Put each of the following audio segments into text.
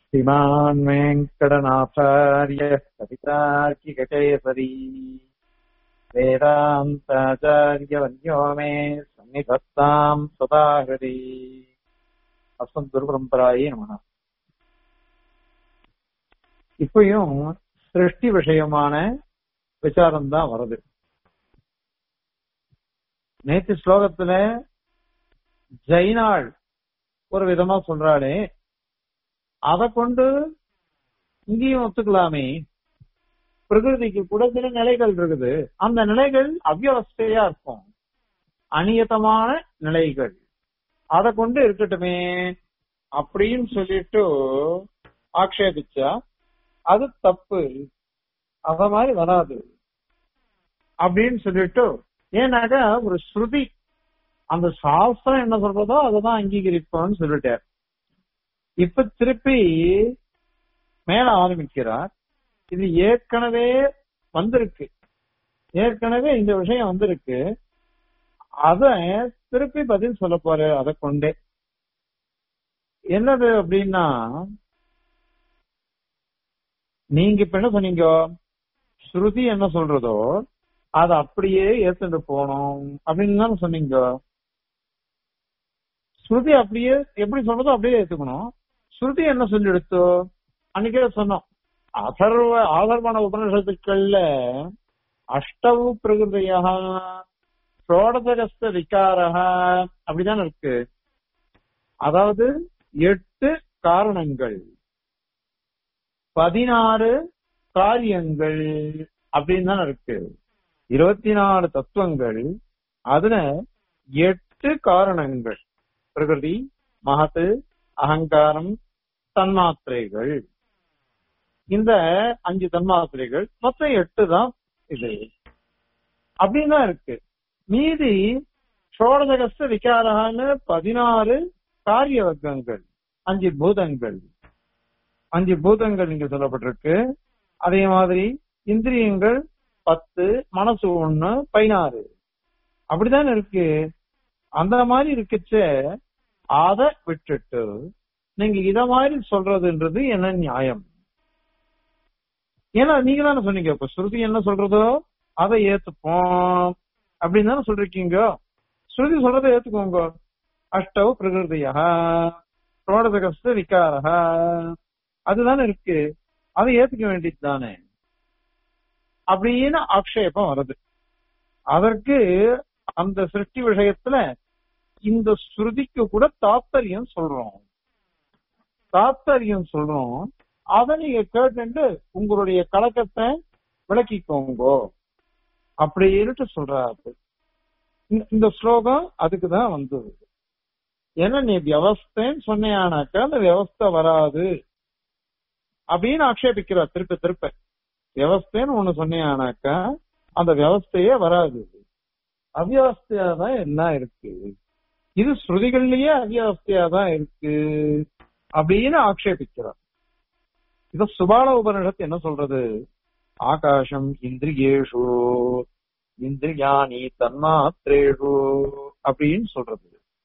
श्रीमान् वेङ्कटनाथार्य कवितार्किककेसरी वेदान्ताचार्यवन्यो मे सन्निधत्ताम् सदा हृदि அஸ்மத் குருபரம்பராயே நம இப்பயும் சிருஷ்டி விஷயமான விசாரம் தான் வருது நேற்று ஸ்லோகத்துல ஜெயினாள் ஒரு விதமா சொல்றாளே அதை கொண்டு இங்கேயும் ஒத்துக்கலாமே பிரகிருதிக்கு கூட சில நிலைகள் இருக்குது அந்த நிலைகள் அவ்வவஸ்தையா இருக்கும் அநியத்தமான நிலைகள் அதை கொண்டு இருக்கட்டுமே அப்படின்னு சொல்லிட்டு ஆக்ஷேபிச்சா அது தப்பு அத மாதிரி வராது அப்படின்னு சொல்லிட்டு ஏன்னாக்கா ஒரு ஸ்ருதி அந்த சாஸ்திரம் என்ன சொல்றதோ அததான் அங்கீகரிப்போம்னு சொல்லிட்டார் இப்ப திருப்பி மேல ஆரம்பிக்கிறார் இது ஏற்கனவே வந்திருக்கு ஏற்கனவே இந்த விஷயம் வந்திருக்கு அத திருப்பி பதில் சொல்ல போற அதை கொண்டே என்னது அப்படின்னா நீங்க இப்ப என்ன சொன்னீங்க ஸ்ருதி என்ன சொல்றதோ அதை அப்படியே ஏத்துட்டு போனோம் அப்படின்னு தானே சொன்னீங்க ஸ்ருதி அப்படியே எப்படி சொல்றதோ அப்படியே ஏத்துக்கணும் ஸ்ருதி என்ன சொல்லி எடுத்தோ அன்னைக்கே சொன்னோம் அதர்வ ஆதர்வன உபநிஷத்துக்கள்ல அஷ்டவு பிரகிருதியா சோடதகஸ்த விகாரா அப்படிதான் இருக்கு அதாவது எட்டு காரணங்கள் பதினாறு காரியங்கள் அப்படின்னு தான் இருக்கு இருபத்தி நாலு தத்துவங்கள் அதுல எட்டு காரணங்கள் பிரகிருதி மகத்து அகங்காரம் தன்மாத்திரைகள் இந்த அஞ்சு தன்மாத்திரைகள் மொத்தம் எட்டு தான் இது அப்படின்னு தான் இருக்கு மீதி சோழதகஸ்த விகாரகான்னு பதினாறு காரிய வர்க்கங்கள் அஞ்சு பூதங்கள் அஞ்சு பூதங்கள் இங்க சொல்லப்பட்டிருக்கு அதே மாதிரி இந்திரியங்கள் பத்து மனசு ஒண்ணு பதினாறு அப்படிதான் இருக்கு அந்த மாதிரி இருக்குச்ச அத விட்டுட்டு நீங்க இத மாதிரி சொல்றதுன்றது என்ன நியாயம் ஏன்னா நீங்க தானே சொன்னீங்க இப்ப ஸ்ருதி என்ன சொல்றதோ அதை ஏத்துப்போம் அப்படின்னு தானே சொல்றீங்க ஸ்ருதி சொல்றதை ஏத்துக்கோங்க அஷ்டவ பிரகிருதியா புரோடதகஸ்த விகாரா அதுதானே இருக்கு அதை ஏத்துக்க வேண்டியது தானே அப்படின்னு ஆக்ஷேபம் வருது அதற்கு அந்த சிருஷ்டி விஷயத்துல இந்த ஸ்ருதிக்கு கூட தாத்தரியம் சொல்றோம் தாத்தரியம் சொல்றோம் அதை நீங்க கேட்டு உங்களுடைய கலக்கத்தை விளக்கிக்கோங்கோ அப்படின்ட்டு சொல்றாரு இந்த ஸ்லோகம் அதுக்குதான் வந்தது ஏன்னா நீ வியவஸ்தன்னு சொன்னையானாக்கா அந்த வியவஸ்தை வராது அப்படின்னு ஆக்ஷேபிக்கிறார் திருப்ப திருப்ப வியவஸ்தேன்னு ஒண்ணு சொன்னையானாக்கா அந்த வியவஸ்தையே வராது அவ்யவஸ்தையா தான் என்ன இருக்கு இது ஸ்ருதிகள்லயே அவ்யவஸ்தையா தான் இருக்கு அப்படின்னு ஆக்ஷேபிக்கிறார் இத சுபால உபனிஷத்து என்ன சொல்றது ஆகாசம் இந்திரியேஷு இந்திரியாணி தன்மாத்திரேஷு அப்படின்னு சொல்றது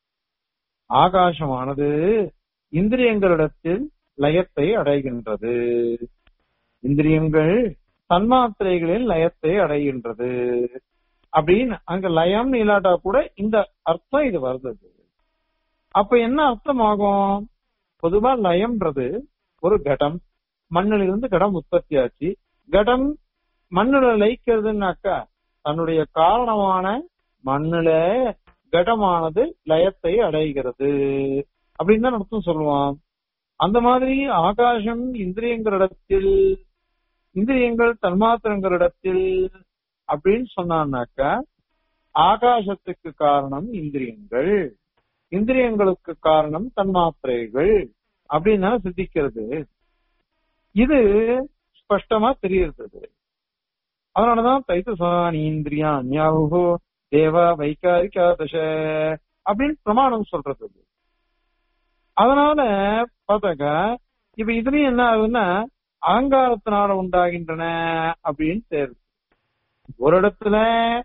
ஆகாசமானது இந்திரியங்களிடத்தில் லயத்தை அடைகின்றது இந்திரியங்கள் தன்மாத்திரைகளில் லயத்தை அடைகின்றது அப்படின்னு அங்க லயம் இல்லாட்டா கூட இந்த அர்த்தம் இது வருது அப்ப என்ன அர்த்தம் ஆகும் பொதுவா லயம்ன்றது ஒரு கடம் மண்ணில இருந்து கடம் உற்பத்தி ஆச்சு கடம் மண்ணுல லயிக்கிறதுனாக்கா தன்னுடைய காரணமான மண்ணுல கடமானது லயத்தை அடைகிறது அப்படின்னு தான் அர்த்தம் சொல்லுவான் அந்த மாதிரி ஆகாசம் இந்திரியங்களிடத்தில் இந்திரியங்கள் தன்மாத்திரங்களிடத்தில் அப்படின்னு சொன்னான்னாக்கா ஆகாசத்துக்கு காரணம் இந்திரியங்கள் இந்திரியங்களுக்கு காரணம் தன்மாத்திரைகள் அப்படின்னா சித்திக்கிறது இது ஸ்பஷ்டமா தெரியுறது அதனாலதான் தைத்தசானி இந்திரியா ஞாபகோ தேவா வைகாரிகா தச அப்படின்னு பிரமாணம் சொல்றது அதனால பார்த்தாக்க இப்ப இதுலயும் என்ன ஆகுதுன்னா அகங்காரத்தினால உண்டாகின்றன அப்படின்னு தேர்வு ஒரு இடத்துல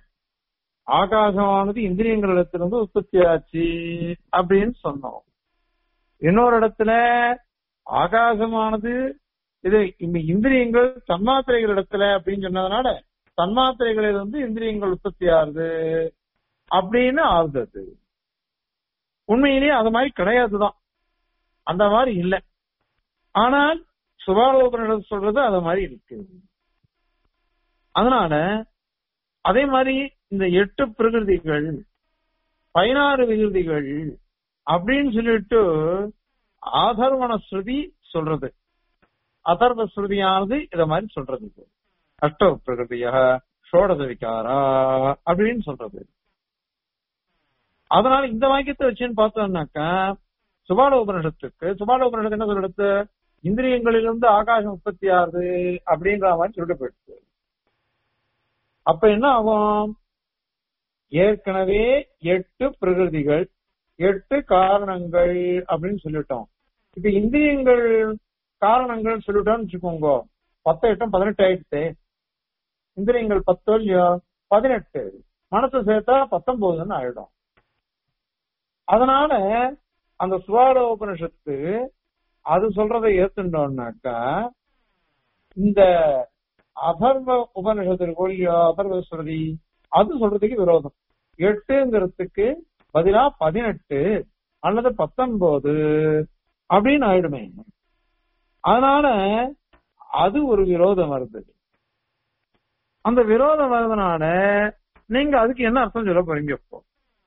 ஆகாசமானது இந்திரியங்களிடத்திலிருந்து உற்பத்தி ஆச்சு அப்படின்னு சொன்னோம் இன்னொரு இடத்துல ஆகாசமானது இது இந்த இந்திரியங்கள் தன்மாத்திரைகள் இடத்துல அப்படின்னு சொன்னதுனால தன்மாத்திரைகளில் வந்து இந்திரியங்கள் உற்பத்தி ஆகுது அப்படின்னு ஆகுது அது உண்மையிலேயே அது மாதிரி கிடையாதுதான் அந்த மாதிரி இல்லை ஆனால் சுபாலோபனிடம் சொல்றது அது மாதிரி இருக்கு அதனால அதே மாதிரி இந்த எட்டு பிரகிருதிகள் பதினாறு விகிருதிகள் அப்படின்னு சொல்லிட்டு ஆதர்வண ஸ்ருதி சொல்றது அதர்வ ஸ்ருதியானது இத மாதிரி சொல்றது இது. அஷ்ட பிரகிருதிய ஷோடச விகாரா அப்படின்னு சொல்றது அதனால இந்த வாக்கியத்தை வச்சுன்னு பார்த்தோம்னாக்கா சுபால உபனிஷத்துக்கு சுபால உபனிஷத்து என்ன சொல்றது இந்திரியங்களிலிருந்து ஆகாசம் உற்பத்தி ஆகுது அப்படின்ற மாதிரி சொல்லிட்டு போயிடுச்சு அப்ப என்ன ஆகும் ஏற்கனவே எட்டு பிரகிருதிகள் எட்டு காரணங்கள் அப்படின்னு சொல்லிட்டோம் இப்ப இந்திரியங்கள் காரணங்கள் சொல்லிட்டோம்னு வச்சுக்கோங்க பத்து எட்டும் பதினெட்டு ஆயிடுச்சு இந்திரியங்கள் பத்தோ இல்லையோ பதினெட்டு மனசு சேர்த்தா பத்தொன்பதுன்னு ஆயிடும் அதனால அந்த சுவார உபனிஷத்து அது சொல்றதை ஏத்துட்டோம்னாக்கா இந்த அதர்வ உபனிஷத்து இல்லையோ அதர்வ ஸ்ருதி அது சொல்றதுக்கு விரோதம் எட்டுங்கிறதுக்கு பதிலா பதினெட்டு அல்லது பத்தொன்பது அப்படின்னு ஆயிடுமே அதனால அது ஒரு விரோதம் வருது அந்த விரோதம் வர்றதுனால நீங்க அதுக்கு என்ன அர்த்தம் சொல்ல போறீங்க இப்போ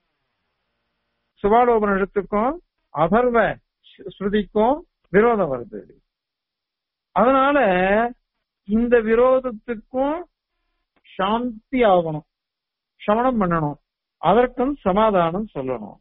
சுபாலோபனிஷத்துக்கும் அதர்வ ஸ்ருதிக்கும் விரோதம் வருது அதனால இந்த விரோதத்துக்கும் சாந்தி ஆகணும் சமணம் பண்ணணும் அதற்கும் சமாதானம் சொல்லணும்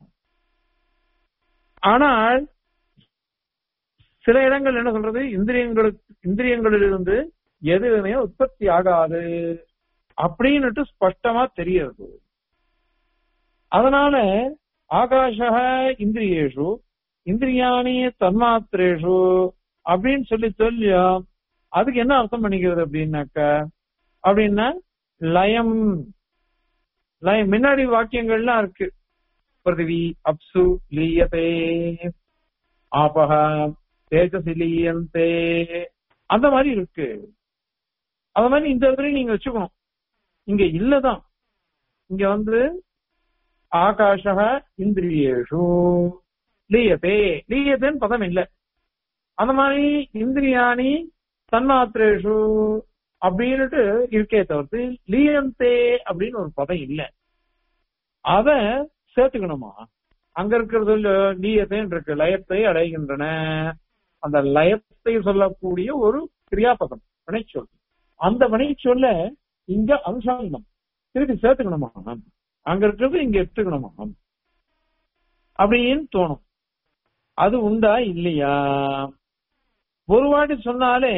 ஆனால் சில இடங்கள் என்ன சொல்றது இந்திரியங்களுக்கு இந்திரியங்களிலிருந்து எதுவுமே உற்பத்தி ஆகாது அப்படின்னுட்டு ஸ்பஷ்டமா தெரியுது அதனால ஆகாஷ இந்திரியேஷு இந்திரியாணி தன்மாத்திரேஷு அப்படின்னு சொல்லி சொல்லியா அதுக்கு என்ன அர்த்தம் பண்ணிக்கிறது அப்படின்னாக்க அப்படின்னா லயம் லயம் முன்னாடி வாக்கியங்கள்லாம் இருக்கு பிருத்திவி அப்சு லீயதே ஆபக தேஜசி லீயந்தே அந்த மாதிரி இருக்கு அந்த மாதிரி இந்த இடத்துல நீங்க வச்சுக்கணும் இங்க இல்லதான் இங்க வந்து ஆகாஷ இந்திரியேஷு லீயதே லீயதேன்னு பதம் இல்ல அந்த மாதிரி இந்திரியாணி தன்மாத்திரேஷு அப்படின்னுட்டு இருக்கே தவிர்த்து லீயந்தே அப்படின்னு ஒரு பதம் இல்ல அத சேர்த்துக்கணுமா அங்க இருக்கிறது லீயத்தேன் இருக்கு லயத்தை அடைகின்றன அந்த லயத்தை சொல்லக்கூடிய ஒரு கிரியாபதம் வினைச்சொல் அந்த வினைச்சொல்ல இங்க அனுசாங்கனம் திருப்பி சேர்த்துக்கணுமா அங்க இருக்கிறது இங்க எடுத்துக்கணுமா அப்படின்னு தோணும் அது உண்டா இல்லையா ஒரு வாட்டி சொன்னாலே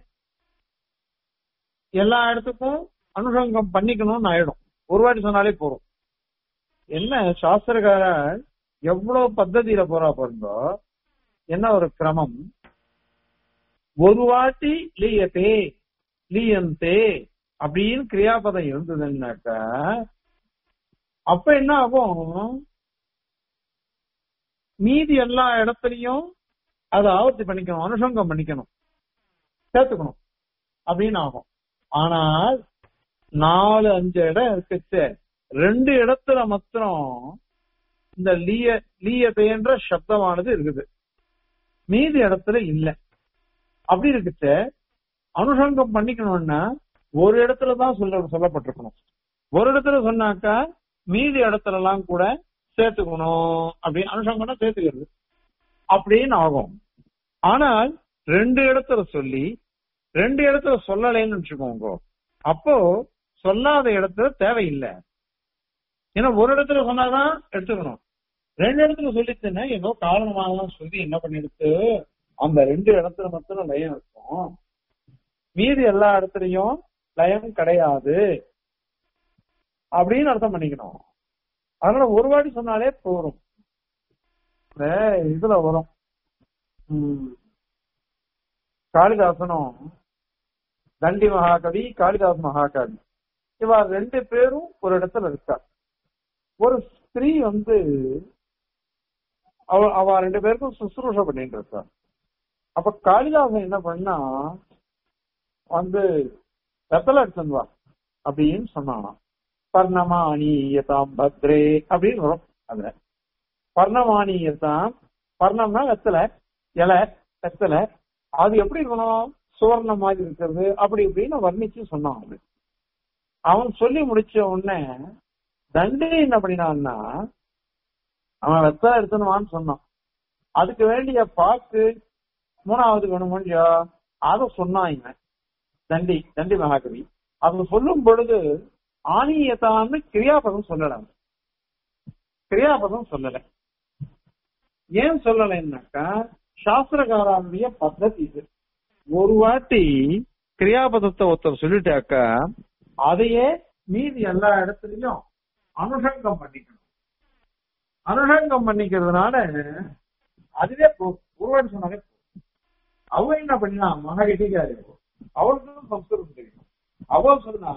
எல்லா இடத்துக்கும் அனுஷங்கம் பண்ணிக்கணும்னு ஆயிடும் ஒரு வாட்டி சொன்னாலே போறோம் என்ன சாஸ்திரக்கார எவ்வளவு பத்ததியில போறா பாருங்க என்ன ஒரு கிரமம் ஒரு வாட்டி லீயத்தே லீயந்தே அப்படின்னு கிரியாபதம் இருந்ததுன்னாக்கா அப்ப என்ன ஆகும் மீதி எல்லா இடத்துலயும் அதை ஆவர்த்தி பண்ணிக்கணும் அனுஷங்கம் பண்ணிக்கணும் சேர்த்துக்கணும் அப்படின்னு ஆகும் ஆனால் நாலு அஞ்சு இடம் இருக்குச்சு ரெண்டு இடத்துல மாத்திரம் இந்த லீய லீயத்தைன்ற சப்தமானது இருக்குது மீதி இடத்துல இல்ல அப்படி இருக்குச்சு அனுஷங்கம் பண்ணிக்கணும்னா ஒரு இடத்துல தான் சொல்ல சொல்லப்பட்டிருக்கணும் ஒரு இடத்துல சொன்னாக்கா மீதி இடத்துல எல்லாம் கூட சேர்த்துக்கணும் அப்படின்னு அனுஷங்கம்னா சேர்த்துக்கிறது அப்படின்னு ஆகும் ஆனால் ரெண்டு இடத்துல சொல்லி ரெண்டு இடத்துல சொல்லலைன்னு வச்சுக்கோங்க அப்போ சொல்லாத இடத்துல தேவையில்லை ஏன்னா ஒரு இடத்துல சொன்னாதான் எடுத்துக்கணும் ரெண்டு இடத்துல சொல்லிச்சுன்னா ஏதோ காரணமாகலாம் சொல்லி என்ன பண்ணிடுச்சு அந்த ரெண்டு இடத்துல மட்டும் லயம் இருக்கும் மீதி எல்லா இடத்துலயும் லயம் கிடையாது அப்படின்னு அர்த்தம் பண்ணிக்கணும் அதனால ஒரு வாட்டி சொன்னாலே போரும் இந்த இதுல வரும் உம் காளிதாசனும் தண்டி மகாகவி காளிதாஸ் மகாகவி இவா ரெண்டு பேரும் ஒரு இடத்துல இருக்கா ஒரு ஸ்திரீ வந்து அவ அவ ரெண்டு பேருக்கும் சுசுரூஷ பண்ணிட்டு இருக்கா அப்ப காளிதாசன் என்ன பண்ணா வந்து வெத்தலை எடுத்துன்னு வா அப்படின்னு சொன்னானாம் பர்ணமானியதாம் பத்ரே அப்படின்னு வரும் அதுல பர்ணமானியதாம் பர்ணம்னா வெத்தலை இலை வெத்தலை அது எப்படி இருக்கணும் சுவர்ண மாதிரி இருக்கிறது அப்படி இப்படின்னு வர்ணிச்சு சொன்னான் அவன் அவன் சொல்லி முடிச்ச உடனே தண்டி என்ன பண்ணினான்னா அவன் வெத்தலை எடுத்துனுவான்னு சொன்னான் அதுக்கு வேண்டிய பாக்கு மூணாவது வேணும் இல்லையா அதை சொன்னான் இவன் தண்டி தண்டி மகாகவி அதை சொல்லும் பொழுது ஆணியத்தான்னு கிரியாபதம் சொல்லல அவன். கிரியாபதம் சொல்லல ஏன் சொல்லலைன்னாக்கா சாஸ்திரகாரனுடைய பద్ధதி இது ஒரு வாட்டி கிரியாபதத்தை ஒருத்தர் சொல்லிட்டாக்கா அதையே மீதி எல்லா இடத்துலயும் அனுஷங்கம் பண்ணிக்கணும் அனுஷங்கம் பண்ணிக்கிறதுனால அதுவே போ- ஒருவாட்டி சொன்னாலே போதும். அவ என்ன பண்ணினா மகாகிட்டிக்காரு அவளுக்கும் சம்ஸ்கிருதம் தெரியும் அவள் சொன்னா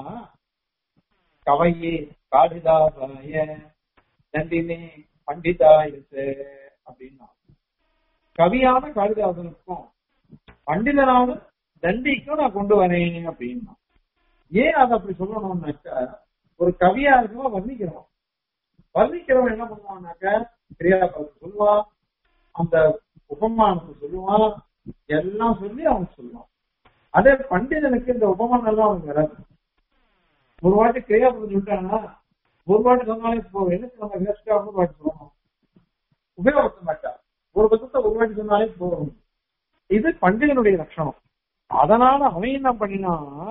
கவையே காளிதாசாய நந்தினி பண்டிதாயிசு அப்படின்னா கவியான காளிதாசனுக்கும் பண்டிதனான தண்டிக்கும் நான் கொண்டு வரேன் அப்படின்னா ஏன் அதை அப்படி சொல்லணும்னாக்கா ஒரு கவியா இருக்கணும் வர்ணிக்கிறோம் வர்ணிக்கிறவன் என்ன பண்ணுவான்னாக்க கிரியாபதம் சொல்லுவான் அந்த உபமானத்தை சொல்லுவான் எல்லாம் சொல்லி அவன் சொல்லுவான் அதே பண்டிதனுக்கு இந்த உபமானம் எல்லாம் அவனுக்கு வராது ஒரு வாட்டி கிரியாபதம் சொல்லிட்டாங்கன்னா ஒரு வாட்டி சொன்னாலே இப்போ எனக்கு நம்ம வேஸ்டா ஒரு வாட்டி சொல்லணும் உபயோகப்படுத்த மாட்டா ஒரு பக்கத்தை ஒரு வாட்டி சொன்னாலே போதும் இது பண்டிதனுடைய லட்சணம் அதனால அவன் என்ன பண்ணினா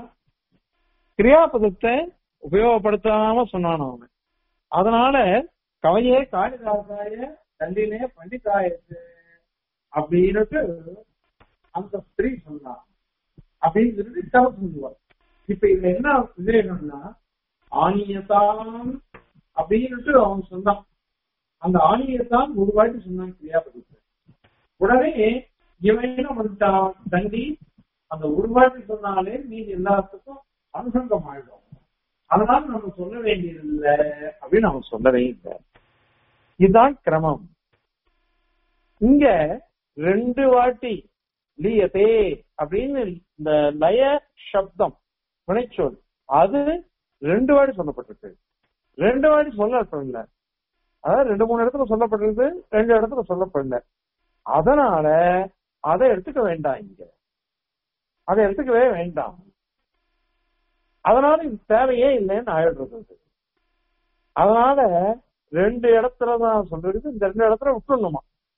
கிரியாபதத்தை உபயோகப்படுத்தாம சொன்னான் அவன் அதனால கவையே காளிதாசாய தண்டினே பண்டிதாயத்து அப்படின்னுட்டு அந்த ஸ்திரீ சொன்னான் அப்படின்னு சொல்லிட்டு தவறு சொல்லுவார் இப்ப இதுல என்ன விவேகம்னா ஆணியத்தான் அப்படின்னுட்டு அவன் சொன்னான் அந்த ஆணியத்தான் ஒரு வாட்டி சொன்னான் கிரியாபதத்தை உடனே இவன் என்ன பண்ணிட்டான் தண்டி அந்த ஒரு வாட்டி சொன்னாலே மீதி எல்லாத்துக்கும் அனுசங்கம் ஆயிடும் அதனால நம்ம சொல்ல வேண்டியதில்லை அப்படின்னு அவன் சொல்லவே இல்லை இதுதான் கிரமம் இங்க ரெண்டு வாட்டி லீயதே அப்படின்னு இந்த லய சப்தம் வினைச்சொல் அது ரெண்டு வாட்டி சொல்லப்பட்டிருக்கு ரெண்டு வாட்டி சொல்லப்படல அதாவது ரெண்டு மூணு இடத்துல சொல்லப்பட்டிருக்கு ரெண்டு இடத்துல சொல்லப்படல அதனால அதை எடுத்துக்க வேண்டாம் இங்க அதை எடுத்துக்கவே வேண்டாம் அதனால இது தேவையே இல்லைன்னு ஆயிடுறது அது. அதனால ரெண்டு இடத்துலதான் சொல்றது இந்த ரெண்டு இடத்துல விட்டுணுமா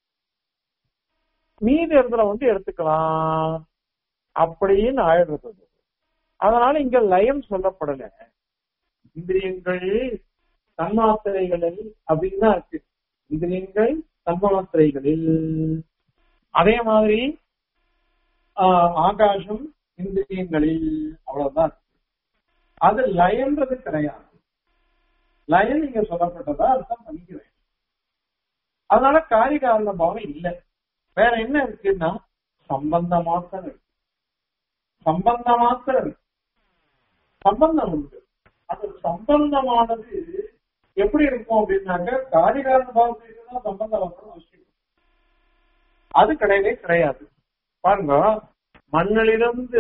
மீதி இடத்துல வந்து எடுத்துக்கலாம் அப்படின்னு ஆயிடுறது அது. அதனால இங்க லயம் சொல்லப்படல இந்திரியங்கள் தன்மாத்திரைகளில் அப்படின்னு தான் இருக்கு இந்திரியங்கள் தன்மாத்திரைகளில் அதே மாதிரி ஆஹ், ஆகாசம் இந்திரியங்களில் அவ்வளவுதான் இருக்கு. அது லயன்றது கிடையாது லயம் இங்க சொல்லப்பட்டதா அர்த்தம் பண்ணிக்கிறேன் அதனால காரிகாரண பாவம் இல்லை வேற என்ன இருக்குன்னா சம்பந்த மாத்திரம் இருக்கு சம்பந்த மாத்திரம் இருக்கு சம்பந்தம் உண்டு அந்த சம்பந்தமானது எப்படி இருக்கும் அப்படின்னாக்க காரிகாரண பாவத்துக்கு தான் சம்பந்தம் வரணும் அவசியம் இல்லை. அது கிடையவே கிடையாது பாருங்க மண்ணிலிருந்து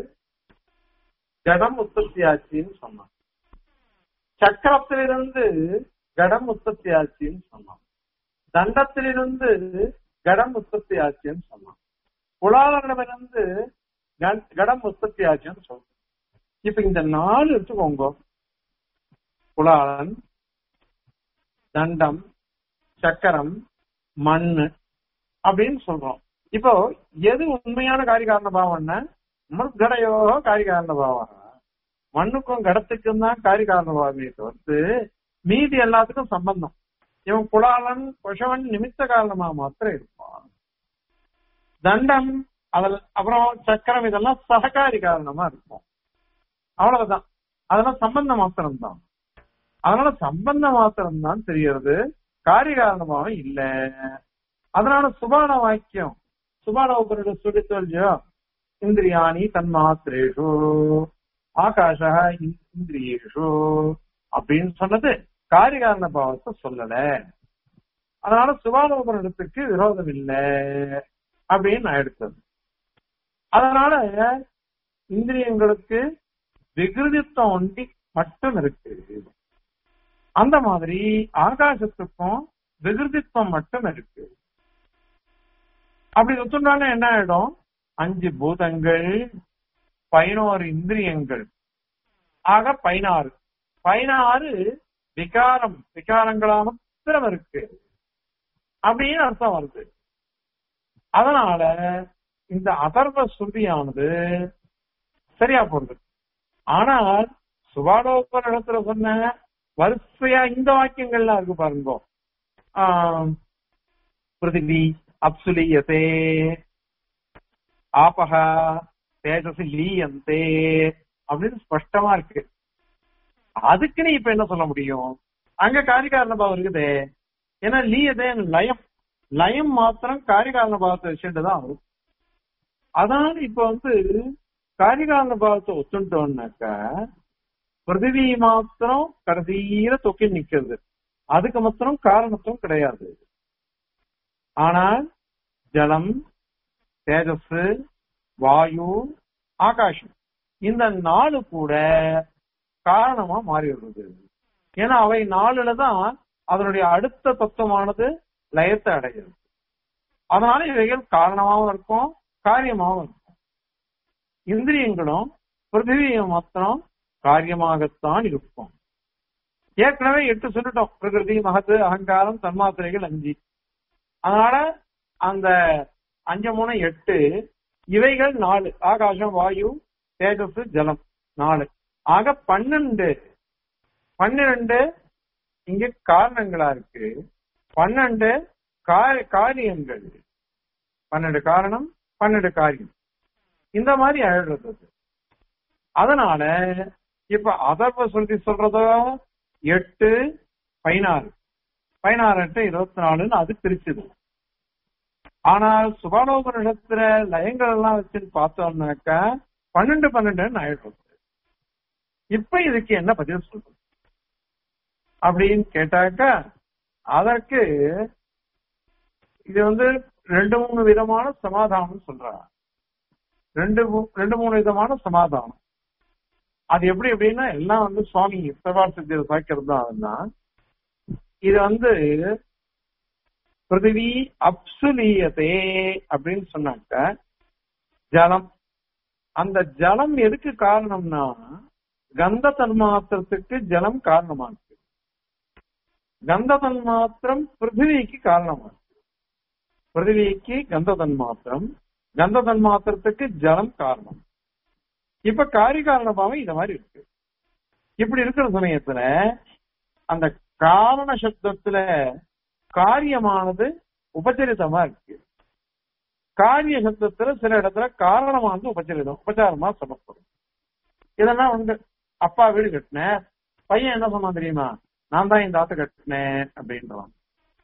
ஜடம் உற்பத்தி ஆச்சுன்னு சொன்னான் சக்கரத்திலிருந்து கடம் உற்பத்தி ஆச்சுன்னு சொன்னான் தண்டத்திலிருந்து கடம் உற்பத்தி ஆச்சுன்னு சொன்னான் குலாலனிடமிருந்து கண்- கடம் உற்பத்தி ஆச்சுன்னு சொல்றான் இப்ப இந்த நாலு எடுத்துக்கோங்க குலாலன் தண்டம் சக்கரம் மண்ணு அப்படின்னு சொல்றோம் இப்போ எது உண்மையான காரிகாரண பாவம்னா முற்கடையோ காரிகாரண பாவம் மண்ணுக்கும் கடத்துக்கும் தான் காரிகாரண பாவமே தவிர்த்து மீதி எல்லாத்துக்கும் சம்பந்தம் இவன் குலாலன் குஷவன் நிமித்த காரணமா மாத்திரம் இருப்பான் தண்டம் அதில் அப்புறம் சக்கரம் இதெல்லாம் சககாரி காரணமா இருக்கும் அவ்வளவுதான் அதெல்லாம் சம்பந்த மாத்திரம் தான் அதனால சம்பந்த மாத்திரம் தான் தெரியறது காரிகாரணமாவும் இல்ல அதனால சுபான வாக்கியம் சுபான உபரிட சுடித்தொல்லியோ இந்திரியாணி தன்மாத்திரேஷு ஆகாஷ இந்திரியேஷு அப்படின்னு சொன்னது காரிகாரண பாவத்தை சொல்லல அதனால சுபான உபரிடத்துக்கு விரோதம் இல்லை அப்படின்னு நான் எடுத்தது அதனால இந்திரியங்களுக்கு விகிருதித்துவம் ஒண்டி மட்டும் இருக்கு அந்த மாதிரி ஆகாசத்துக்கும் விகிருதித்துவம் மட்டும் இருக்கு அப்படி ஒத்துண்டாலே என்ன ஆயிடும் அஞ்சு பூதங்கள் பதினோரு இந்திரியங்கள் ஆக பதினாறு பதினாறு விகாரம் விகாரங்களா மாத்திரம் இருக்கு அப்படின்னு அர்த்தம் வருது அதனால இந்த அதர்வ ஸ்ருதியானது சரியா போறது ஆனால் சுபாடோபனிடத்துல சொன்ன வரிசையா இந்த வாக்கியங்கள்லாம் இருக்கு பாருங்க ஆம், பிருத்திவி அப்சுலீயத்தே ஆபகா தேஜசி லீயந்தே அப்படின்னு ஸ்பஷ்டமா இருக்கு அதுக்கு நீ இப்ப என்ன சொல்ல முடியும் அங்க காரிகாரண பாவம் இருக்குதே ஏன்னா லீயதே லயம் லயம் மாத்திரம் காரிகாரண பாவத்தை வச்சுட்டு தான் வரும் அதனால இப்ப வந்து காரிகாரண பாவத்தை ஒத்துட்டோம்னாக்கா பிருத்திவி மாத்திரம் கடைசியில தொக்கி நிக்கிறது அதுக்கு மாத்திரம் காரணத்துவம் கிடையாது ஆனால் ஜலம் தேஜஸ் வாயு ஆகாசம் இந்த நாலு கூட காரணமா மாறி வருது ஏன்னா அவை நாலுல தான் அதனுடைய அடுத்த தத்துவமானது லயத்தை அடைகிறது அதனால இவைகள் காரணமாகவும் இருக்கும் காரியமாகவும் இருக்கும் இந்திரியங்களும் பிருத்திவியும் மாத்திரம் காரியமாகத்தான் இருக்கும் ஏற்கனவே எட்டு சொல்லிட்டோம் பிரகிருதி மகத்து அகங்காரம் தன்மாத்திரைகள் அஞ்சு அதனால அந்த அஞ்சு மூணு எட்டு இவைகள் நாலு ஆகாசம் வாயு தேஜஸ் ஜலம் நாலு ஆக பன்னெண்டு பன்னிரண்டு இங்க காரணங்களா இருக்கு பன்னெண்டு கா- காரியங்கள் பன்னெண்டு காரணம் பன்னெண்டு காரியம் இந்த மாதிரி ஆயிடுறது அது. அதனால இப்ப அதர்வ சொல்லி சொல்றதோ எட்டு பதினாறு பதினாறு எட்டு இருபத்தி நாலுன்னு அது பிரிச்சுது ஆனால் சுபானோபனிடத்துல லயங்கள் எல்லாம் வச்சு பார்த்தோம்னாக்கா பன்னெண்டு பன்னெண்டுன்னு ஆயிடுறது இப்ப இதுக்கு என்ன பதில் சொல்றது அப்படின்னு கேட்டாக்கா அதற்கு இது வந்து ரெண்டு மூணு விதமான சமாதானம் சொல்றாங்க ரெண்டு மூ- ரெண்டு மூணு விதமான சமாதானம் அது எப்படி எப்படின்னா எல்லாம் வந்து சுவாமி பிரபார் சித்திர சாய்க்கிறது தான் அதுதான் இது வந்து பிருத்திவி அப்சுலீயதே அப்படின்னு சொன்னாக்க ஜலம் அந்த ஜலம் எதுக்கு காரணம்னா கந்த தன்மாத்திரத்துக்கு ஜலம் காரணமா இருக்கு கந்த தன்மாத்திரம் பிருத்திவிக்கு காரணமா இருக்கு பிருத்திவிக்கு கந்த தன்மாத்திரம் கந்த தன்மாத்திரத்துக்கு ஜலம் காரணம் இப்ப காரிய காரணமாவும் இந்த மாதிரி இருக்கு இப்படி இருக்கிற சமயத்துல அந்த காரண சப்தத்துல காரியமானது உபச்சரிதமா இருக்கு காரிய சப்தத்துல சில இடத்துல காரணமானது உபச்சரிதம் உபச்சாரமா சொல்லப்படும் இதெல்லாம் வந்து அப்பா வீடு கட்டினேன் பையன் என்ன சொன்னான் தெரியுமா நான் தான் இந்த ஆத்த கட்டினேன் அப்படின்றான்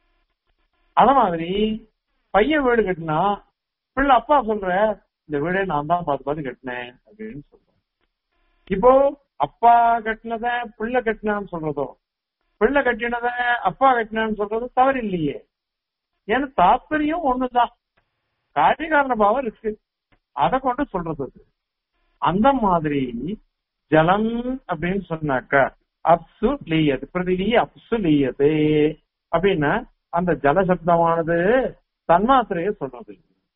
அத மாதிரி பையன் வீடு கட்டினா பிள்ளை அப்பா சொல்ற இந்த வீடே நான் தான் பார்த்து பார்த்து கட்டினேன் அப்படின்னு சொல்றேன் இப்போ அப்பா கட்டினத பிள்ளை கட்டினான்னு சொல்றதோ பிள்ளை கட்டினத அப்பா கட்டினான்னு சொல்றது தவறு இல்லையே ஏன்னா தாத்பரியம் ஒண்ணுதான் காரியகாரண பாவம் இருக்கு அதை கொண்டு சொல்றது அது அந்த மாதிரி ஜலம் அப்படின்னு சொன்னாக்கா அப்சு லீயது பிருத்திவி அப்சு லீயது அப்படின்னா அந்த ஜல சப்தமானது தன்மாத்திரைய சொல்றது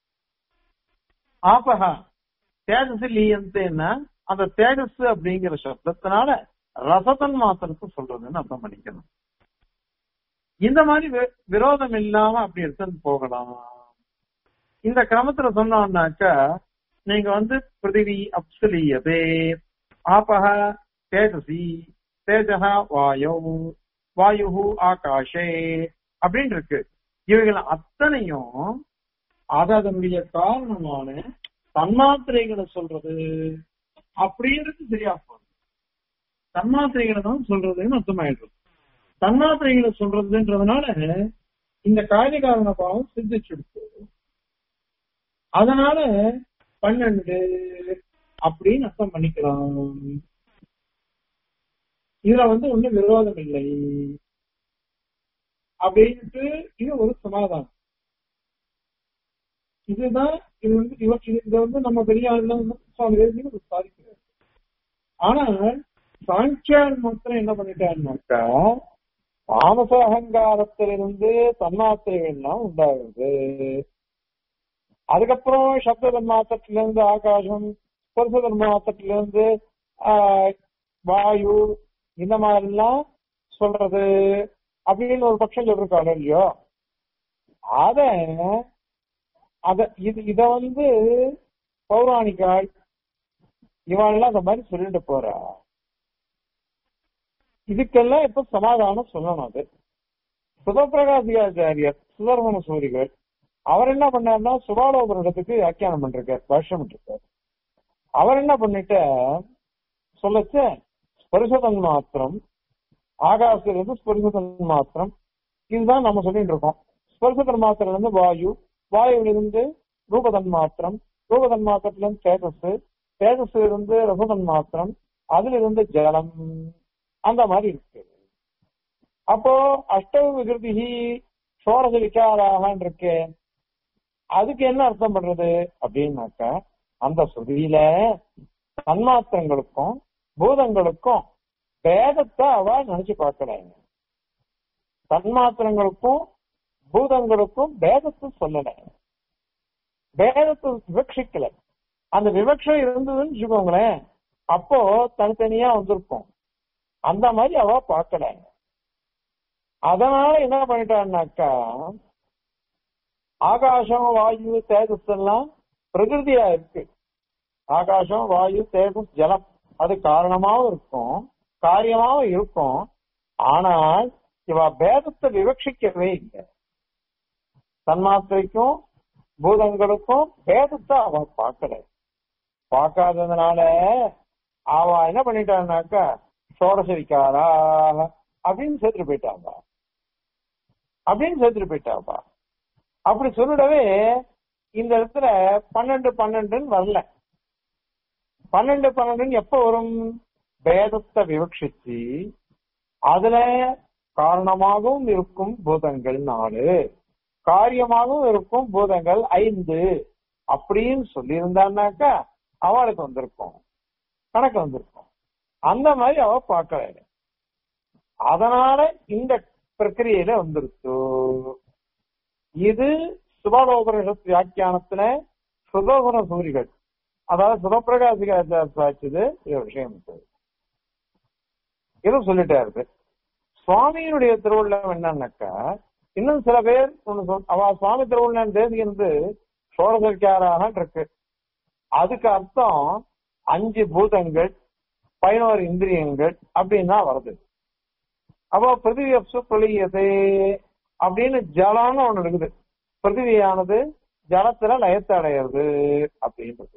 ஆபகா தேஜஸ் லீயந்தேன்னா அந்த தேஜஸ் அப்படிங்கிற சப்தத்தினால ரசத்தன் மாத்திரத்தை சொல்றதுன்னு அர்த்தம் பண்ணிக்கணும் இந்த மாதிரி வி- விரோதம் இல்லாம அப்படி எடுத்துட்டு போகலாம் இந்த கிரமத்துல சொன்னோம்னாக்கா நீங்க வந்து பிருத்திவி அப்சுலீயதே ஆபக தேஜசி தேஜக வாயு வாயு ஆகாஷே அப்படின்னு இருக்கு இவைகள் அத்தனையும் அது அதனுடைய காரணமான தன்மாத்திரைகளை சொல்றது அப்படின்றது சரியா போகுது தன்மாத்திரைகளை தான் சொல்றதுன்னு அர்த்தமாயிடுறது தன்மாத்திரைகளை சொல்றதுன்றதுனால இந்த காரியகாரண பாவம் சித்திச்சுடுச்சு அதனால பன்னெண்டு அப்படின்னு அர்த்தம் பண்ணிக்கலாம் இதுல வந்து ஒண்ணும் விரோதம் இல்லை அப்படின்ட்டு இது ஒரு சமாதானம் இதுதான் இது வந்து இவ இது- இதை வந்து நம்ம பெரிய ஆளுநர் வந்து சுவாமி தேசிகன் சாதிக்கிறார் ஆனா சாங்கியான் மாத்திரம் என்ன பண்ணிட்டாருனாக்கா தாமச அகங்காரத்திலிருந்து தன்மாத்திரைகள் எல்லாம் உண்டாகுது அதுக்கப்புறம் சப்த தன்மாத்திரத்திலிருந்து ஆகாசம் ஸ்பர்ச தன்மாத்திரத்திலிருந்து ஆஹ், வாயு இந்த மாதிரிலாம் சொல்றது அப்படின்னு ஒரு பட்சம் சொல்றாங்க இல்லையோ அத அத இது இத வந்து பௌராணிகாள் இவாள்லாம் அந்த மாதிரி சொல்லிட்டு போறா இதுக்கெல்லாம் இப்ப சமாதானம் சொல்லணும் அது சுதப்பிரகாசிகாச்சாரியர் சுதர்மன சூரிகள் அவர் என்ன பண்ணாருன்னா சுபாலோபரிடத்துக்கு வியாக்கியானம் பண்றார் வருஷம் இருக்கார் அவர் என்ன பண்ணிட்ட சொல்லச்ச ஸ்பரிசதன் மாத்திரம் ஆகாசிலிருந்து ஸ்பரிசதன் மாத்திரம் இதுதான் நம்ம சொல்லிட்டு இருக்கோம் ஸ்பரிசதன் மாத்திரம் இருந்து வாயு வாயுவிலிருந்து ரூபதன் மாத்திரம் ரூபதன் மாத்திரத்திலிருந்து தேஜஸ் தேஜஸ் இருந்து ரசதன் மாத்திரம் அதுல இருந்து ஜலம் அந்த மாதிரி இருக்கு அப்போ அஷ்டவ விகிருதி சோரச விகாராகன்னு இருக்கு அதுக்கு என்ன அர்த்தம் பண்றது அப்படின்னாக்கா அந்த ஸ்ருதியில தன்மாத்திரங்களுக்கும் பூதங்களுக்கும் பேதத்தை அவ நினைச்சு பார்க்கல தன்மாத்திரங்களுக்கும் பூதங்களுக்கும் பேதத்தை சொல்லல பேதத்தை விவக்ஷிக்கல அந்த விவக்ஷம் இருந்ததுன்னு வச்சுக்கோங்களேன் அப்போ தனித்தனியா வந்திருக்கும் அந்த மாதிரி அவ பார்க்கல அதனால என்ன பண்ணிட்டான்னாக்கா ஆகாசம் வாயு தேஜஸ் எல்லாம் பிரகிருதியா இருக்கு ஆகாசம் வாயு தேஜஸ் ஜலம் அது காரணமாவும் இருக்கும் காரியமாவும் இருக்கும் ஆனால் இவ பேதத்தை விவக்ஷிக்கவே இல்லை தன்மாத்திரைக்கும் பூதங்களுக்கும் பேதத்தை அவ பார்க்கல பார்க்காததுனால அவ என்ன பண்ணிட்டான்னாக்கா சோடச விக்காரா அப்படின்னு சேர்த்துட்டு போயிட்டாங்க அப்படின்னு சேர்த்துட்டு போயிட்டாப்பா அப்படி சொல்லிடவே இந்த இடத்துல பன்னெண்டு பன்னெண்டுன்னு வரல பன்னெண்டு பன்னெண்டுன்னு எப்ப வரும் பேதத்தை விவக்ஷிச்சு அதுல காரணமாகவும் இருக்கும் பூதங்கள் நாலு காரியமாகவும் இருக்கும் பூதங்கள் ஐந்து அப்படின்னு சொல்லி இருந்தான்னாக்கா அவளுக்கு வந்திருக்கும் கணக்கு வந்திருக்கும் அந்த மாதிரி அவ பார்க்கல அதனால இந்த பிரக்கிரியையில வந்துருச்சு இது சுபாலோபனிஷத் வியாக்கியானத்துல சுதோகுண சூரிகள் அதாவது சுதப்பிரகாசிகாச்சார் சாட்சிது இது விஷயம் இது. இது சொல்லிட்டாரு சுவாமியினுடைய திருவுள்ளம் என்னன்னாக்கா இன்னும் சில பேர் ஒண்ணு சொல் அவ சுவாமி திருவுள்ளம் தேதியிருந்து சோழசர்க்காராக இருக்கு அதுக்கு அர்த்தம் அஞ்சு பூதங்கள் பதினோரு இந்திரியங்கள் அப்படின்னு தான் வருது அப்போ பிருத்திவி அப்சு பிரளியதே அப்படின்னு ஜலம்னு ஒண்ணு இருக்குது பிருத்திவியானது ஜலத்துல லயத்தை அடையிறது அப்படின்றது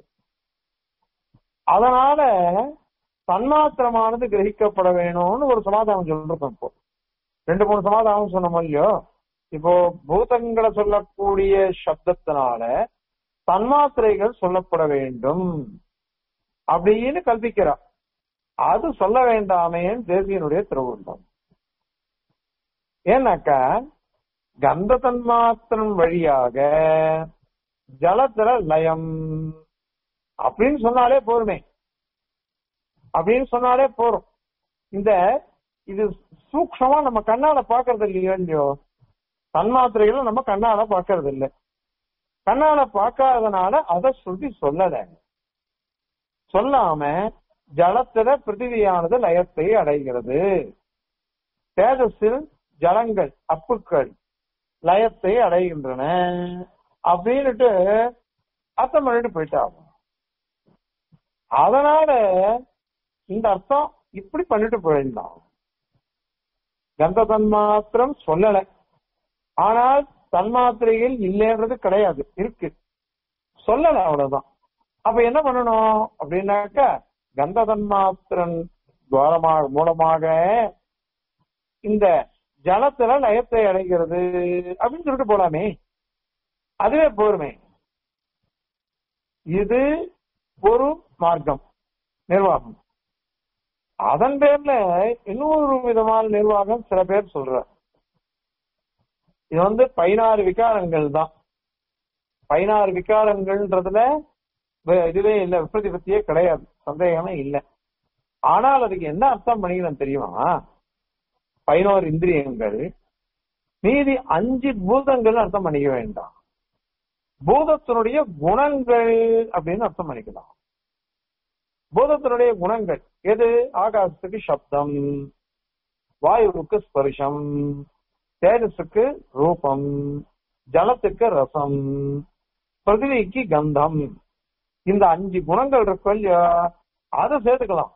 அதனால தன்மாத்திரமானது கிரகிக்கப்பட வேணும்னு ஒரு சமாதானம் சொல்றோம் இப்போ ரெண்டு மூணு சமாதானம் சொன்னோம் இல்லையோ இப்போ பூதங்களை சொல்லக்கூடிய சப்தத்தினால தன்மாத்திரைகள் சொல்லப்பட வேண்டும் அப்படின்னு கல்பிக்கிறா அது சொல்ல வேண்டாமேன்னு தேசியனுடைய திருவுள்ளம் ஏன்னாக்கா கந்த தன்மாத்திரம் வழியாக ஜலத்துல லயம் அப்படின்னு சொன்னாலே போருமே அப்படின்னு சொன்னாலே போறோம் இந்த இது சூக்ஷமா நம்ம கண்ணால பாக்குறது இல்லையோ இல்லையோ தன்மாத்திரைகளை நம்ம கண்ணால பாக்குறது இல்லை கண்ணால பார்க்காதனால அதை ஸ்ருதி சொல்லல சொல்லாம ஜலத்துல பிருத்திவியானது லயத்தை அடைகிறது தேஜஸில் ஜலங்கள் அப்புக்கள் லயத்தை அடைகின்றன அப்படின்னுட்டு அர்த்தம் பண்ணிட்டு போயிட்டாங்க அதனால இந்த அர்த்தம் இப்படி பண்ணிட்டு போயிடலாம் கந்த தன்மாத்திரம் சொல்லல ஆனால் தன்மாத்திரைகள் இல்லைன்றது கிடையாது இருக்கு சொல்லல அவ்வளவுதான் அப்ப என்ன பண்ணணும் அப்படின்னாக்கா கந்த தன்மாத்திரன் துவாரமாக மூலமாக இந்த ஜலத்துல லயத்தை அடைகிறது அப்படின்னு சொல்லிட்டு போலாமே அதுவே போருமே இது ஒரு மார்க்கம் நிர்வாகம் அதன் பேர்ல இன்னொரு விதமான நிர்வாகம் சில பேர் சொல்ற இது வந்து பதினாறு விகாரங்கள் தான் பதினாறு விகாரங்கள்ன்றதுல வே- இதுவே இல்ல விப்ரதிபத்தியே கிடையாது சந்தேகமே இல்லை ஆனால் அதுக்கு என்ன அர்த்தம் பண்ணிக்கணும் தெரியுமா பதினோரு இந்திரியங்கள் மீதி அஞ்சு பூதங்கள் அர்த்தம் பண்ணிக்க வேண்டாம் பூதத்தினுடைய குணங்கள் அப்படின்னு அர்த்தம் பண்ணிக்கலாம் பூதத்தினுடைய குணங்கள் எது ஆகாசத்துக்கு சப்தம் வாயுவுக்கு ஸ்பர்ஷம் தேஜஸுக்கு ரூபம் ஜலத்துக்கு ரசம் பிருத்திவிக்கு கந்தம் இந்த அஞ்சு குணங்கள் இருக்கு இல்லையா அதை சேர்த்துக்கலாம்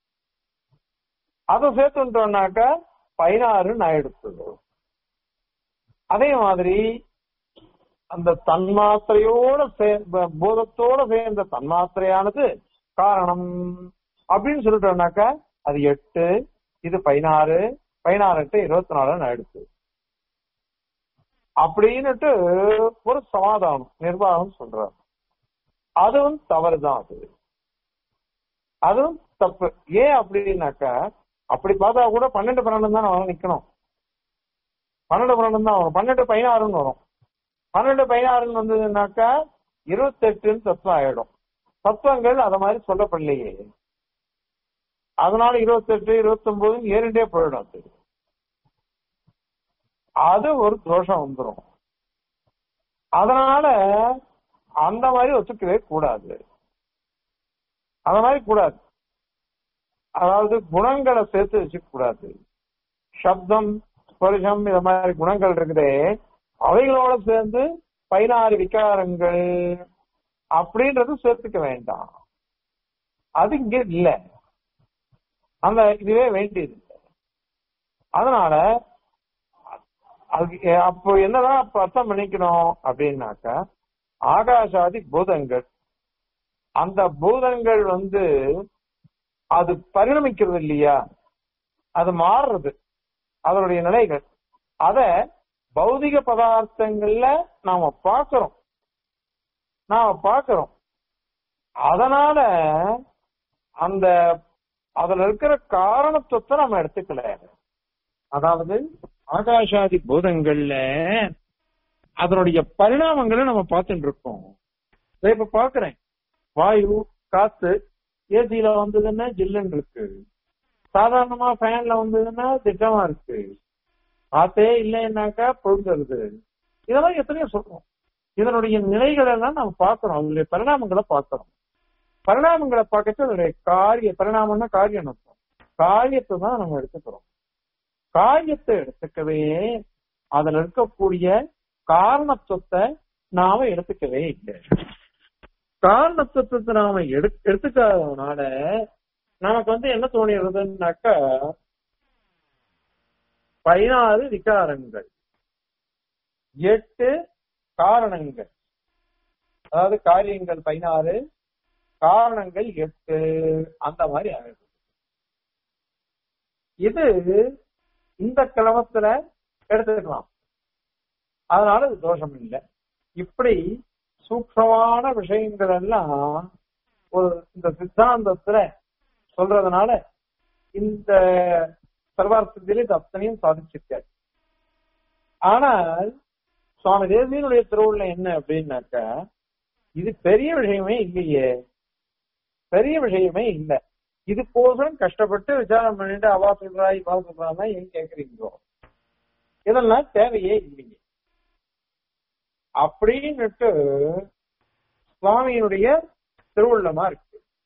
அதை சேர்த்துட்டோம்னாக்க பதினாறுன்னு ஆயிடுத்து அதே மாதிரி அந்த தன்மாத்திரையோட சே- ப- போதத்தோட சேர்ந்த தன்மாத்திரையானது காரணம் அப்படின்னு சொல்லிட்டோம்னாக்க அது எட்டு இது பதினாறு பதினாறு எட்டு இருபத்தி நாலுன்னு ஆயிடுச்சு அப்படின்னுட்டு ஒரு சமாதானம் நிர்வாகம் சொல்றாரு அதுவும் தவறுதான் அது அதுவும் தப்பு ஏன் அப்படின்னாக்கா அப்படி பார்த்தா கூட பன்னெண்டு பன்னெண்டு தான் அவன் நிக்கணும் பன்னெண்டு பன்னெண்டு தான் வரும் பன்னெண்டு பதினாறுன்னு வரும் பன்னெண்டு பதினாறுன்னு வந்ததுன்னாக்கா இருபத்தெட்டுன்னு தத்துவம் ஆயிடும் தத்துவங்கள் அத மாதிரி சொல்லப்படலையே அதனால இருபத்தெட்டு இருபத்தி ஒன்பது ஏறிண்டே போயிடும் அது அது ஒரு தோஷம் வந்துடும் அதனால அந்த மாதிரி ஒத்துக்கவே கூடாது அந்த மாதிரி கூடாது அதாவது குணங்களை சேர்த்து வச்சுக்க கூடாது சப்தம் ஸ்பர்ஷம் இந்த மாதிரி குணங்கள் இருக்குதே அவைகளோட சேர்ந்து பதினாறு விகாரங்கள் அப்படின்றது சேர்த்துக்க வேண்டாம் அது இங்க இல்ல அந்த இதுவே வேண்டியது இல்லை அதனால அதுக்கு அப்போ என்னதான் அப்ப அர்த்தம் பண்ணிக்கணும் அப்படின்னாக்கா ஆகாசாதி பூதங்கள் அந்த பூதங்கள் வந்து அது பரிணமிக்கிறது இல்லையா அது மாறுறது அதனுடைய நிலைகள் அத பௌதிக பதார்த்தங்கள்ல நாம பார்க்கிறோம் நாம பார்க்கிறோம் அதனால அந்த அதுல இருக்கிற காரணத்துவத்தை நம்ம எடுத்துக்கல அதாவது ஆகாஷாதி பூதங்கள்ல அதனுடைய பரிணாமங்களை நம்ம பார்த்துட்டு இருக்கோம் இதை இப்ப பாக்குறேன் வாயு காத்து ஏசியில வந்ததுன்னா ஜில்லுன்னு இருக்கு சாதாரணமா ஃபேன்ல வந்ததுன்னா திட்டமா இருக்கு காத்தே இல்லைன்னாக்கா பொழுதுறது இதெல்லாம் எத்தனையோ சொல்றோம் இதனுடைய நிலைகள் எல்லாம் நம்ம பார்க்கிறோம் அதனுடைய பரிணாமங்களை பார்க்கிறோம் பரிணாமங்களை பார்க்கறது அதனுடைய காரிய பரிணாமம்னா காரியம் அர்த்தம் காரியத்தை தான் நம்ம எடுத்துக்கிறோம் காரியத்தை எடுத்துக்கவே அதுல இருக்கக்கூடிய காரணத்துவத்தை நாம எடுத்துக்கவே இல்லை காரணத்துவத்தை நாம எடு எடுத்துக்காததுனால நமக்கு வந்து என்ன தோணிடுறதுன்னாக்கா பதினாறு விகாரங்கள் எட்டு காரணங்கள் அதாவது காரியங்கள் பதினாறு காரணங்கள் எட்டு அந்த மாதிரி ஆகுது இது இந்த கிழமத்துல எடுத்துக்கலாம் அதனால இது தோஷம் இல்லை இப்படி சூக்ஷமான விஷயங்கள் எல்லாம் ஒரு இந்த சித்தாந்தத்துல சொல்றதுனால இந்த சர்வார்த்தத்திலே இது அத்தனையும் சாதிச்சிருக்காரு ஆனால் சுவாமி தேசியனுடைய திருவுள்ள என்ன அப்படின்னாக்கா இது பெரிய விஷயமே இல்லையே பெரிய விஷயமே இல்லை இது போதும் கஷ்டப்பட்டு விசாரம் பண்ணிட்டு அவா சொல்றா இவா சொல்றான்னா ஏன் கேக்குறீங்களோ இதெல்லாம் தேவையே இல்லையே அப்படின்னுட்டு சுவாமியினுடைய திருவுள்ளமா இருக்கு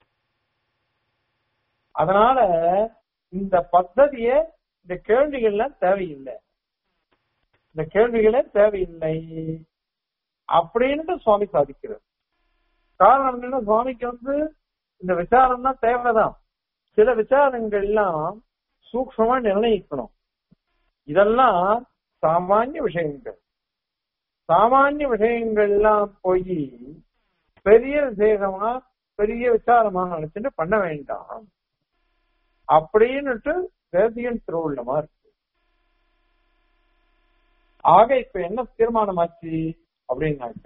அதனால இந்த பத்ததிய இந்த கேள்விகள்லாம் தேவையில்லை இந்த கேள்விகளே தேவையில்லை அப்படின்ட்டு சுவாமி சாதிக்கிறார் காரணம் என்னன்னா சுவாமிக்கு வந்து இந்த விசாரம் தான் தேவைதான் சில விசாரங்கள்லாம் சூக்ஷமா நிர்ணயிக்கணும் இதெல்லாம் சாமானிய விஷயங்கள் சாமானிய விஷயங்கள்லாம் போய் பெரிய விசேஷமா பெரிய விசாரமா நினைச்சுட்டு பண்ண வேண்டாம் அப்படின்னுட்டு வேதியன் திருவுள்ளமா இருக்கு ஆக இப்ப என்ன தீர்மானமாச்சு அப்படின்னாக்க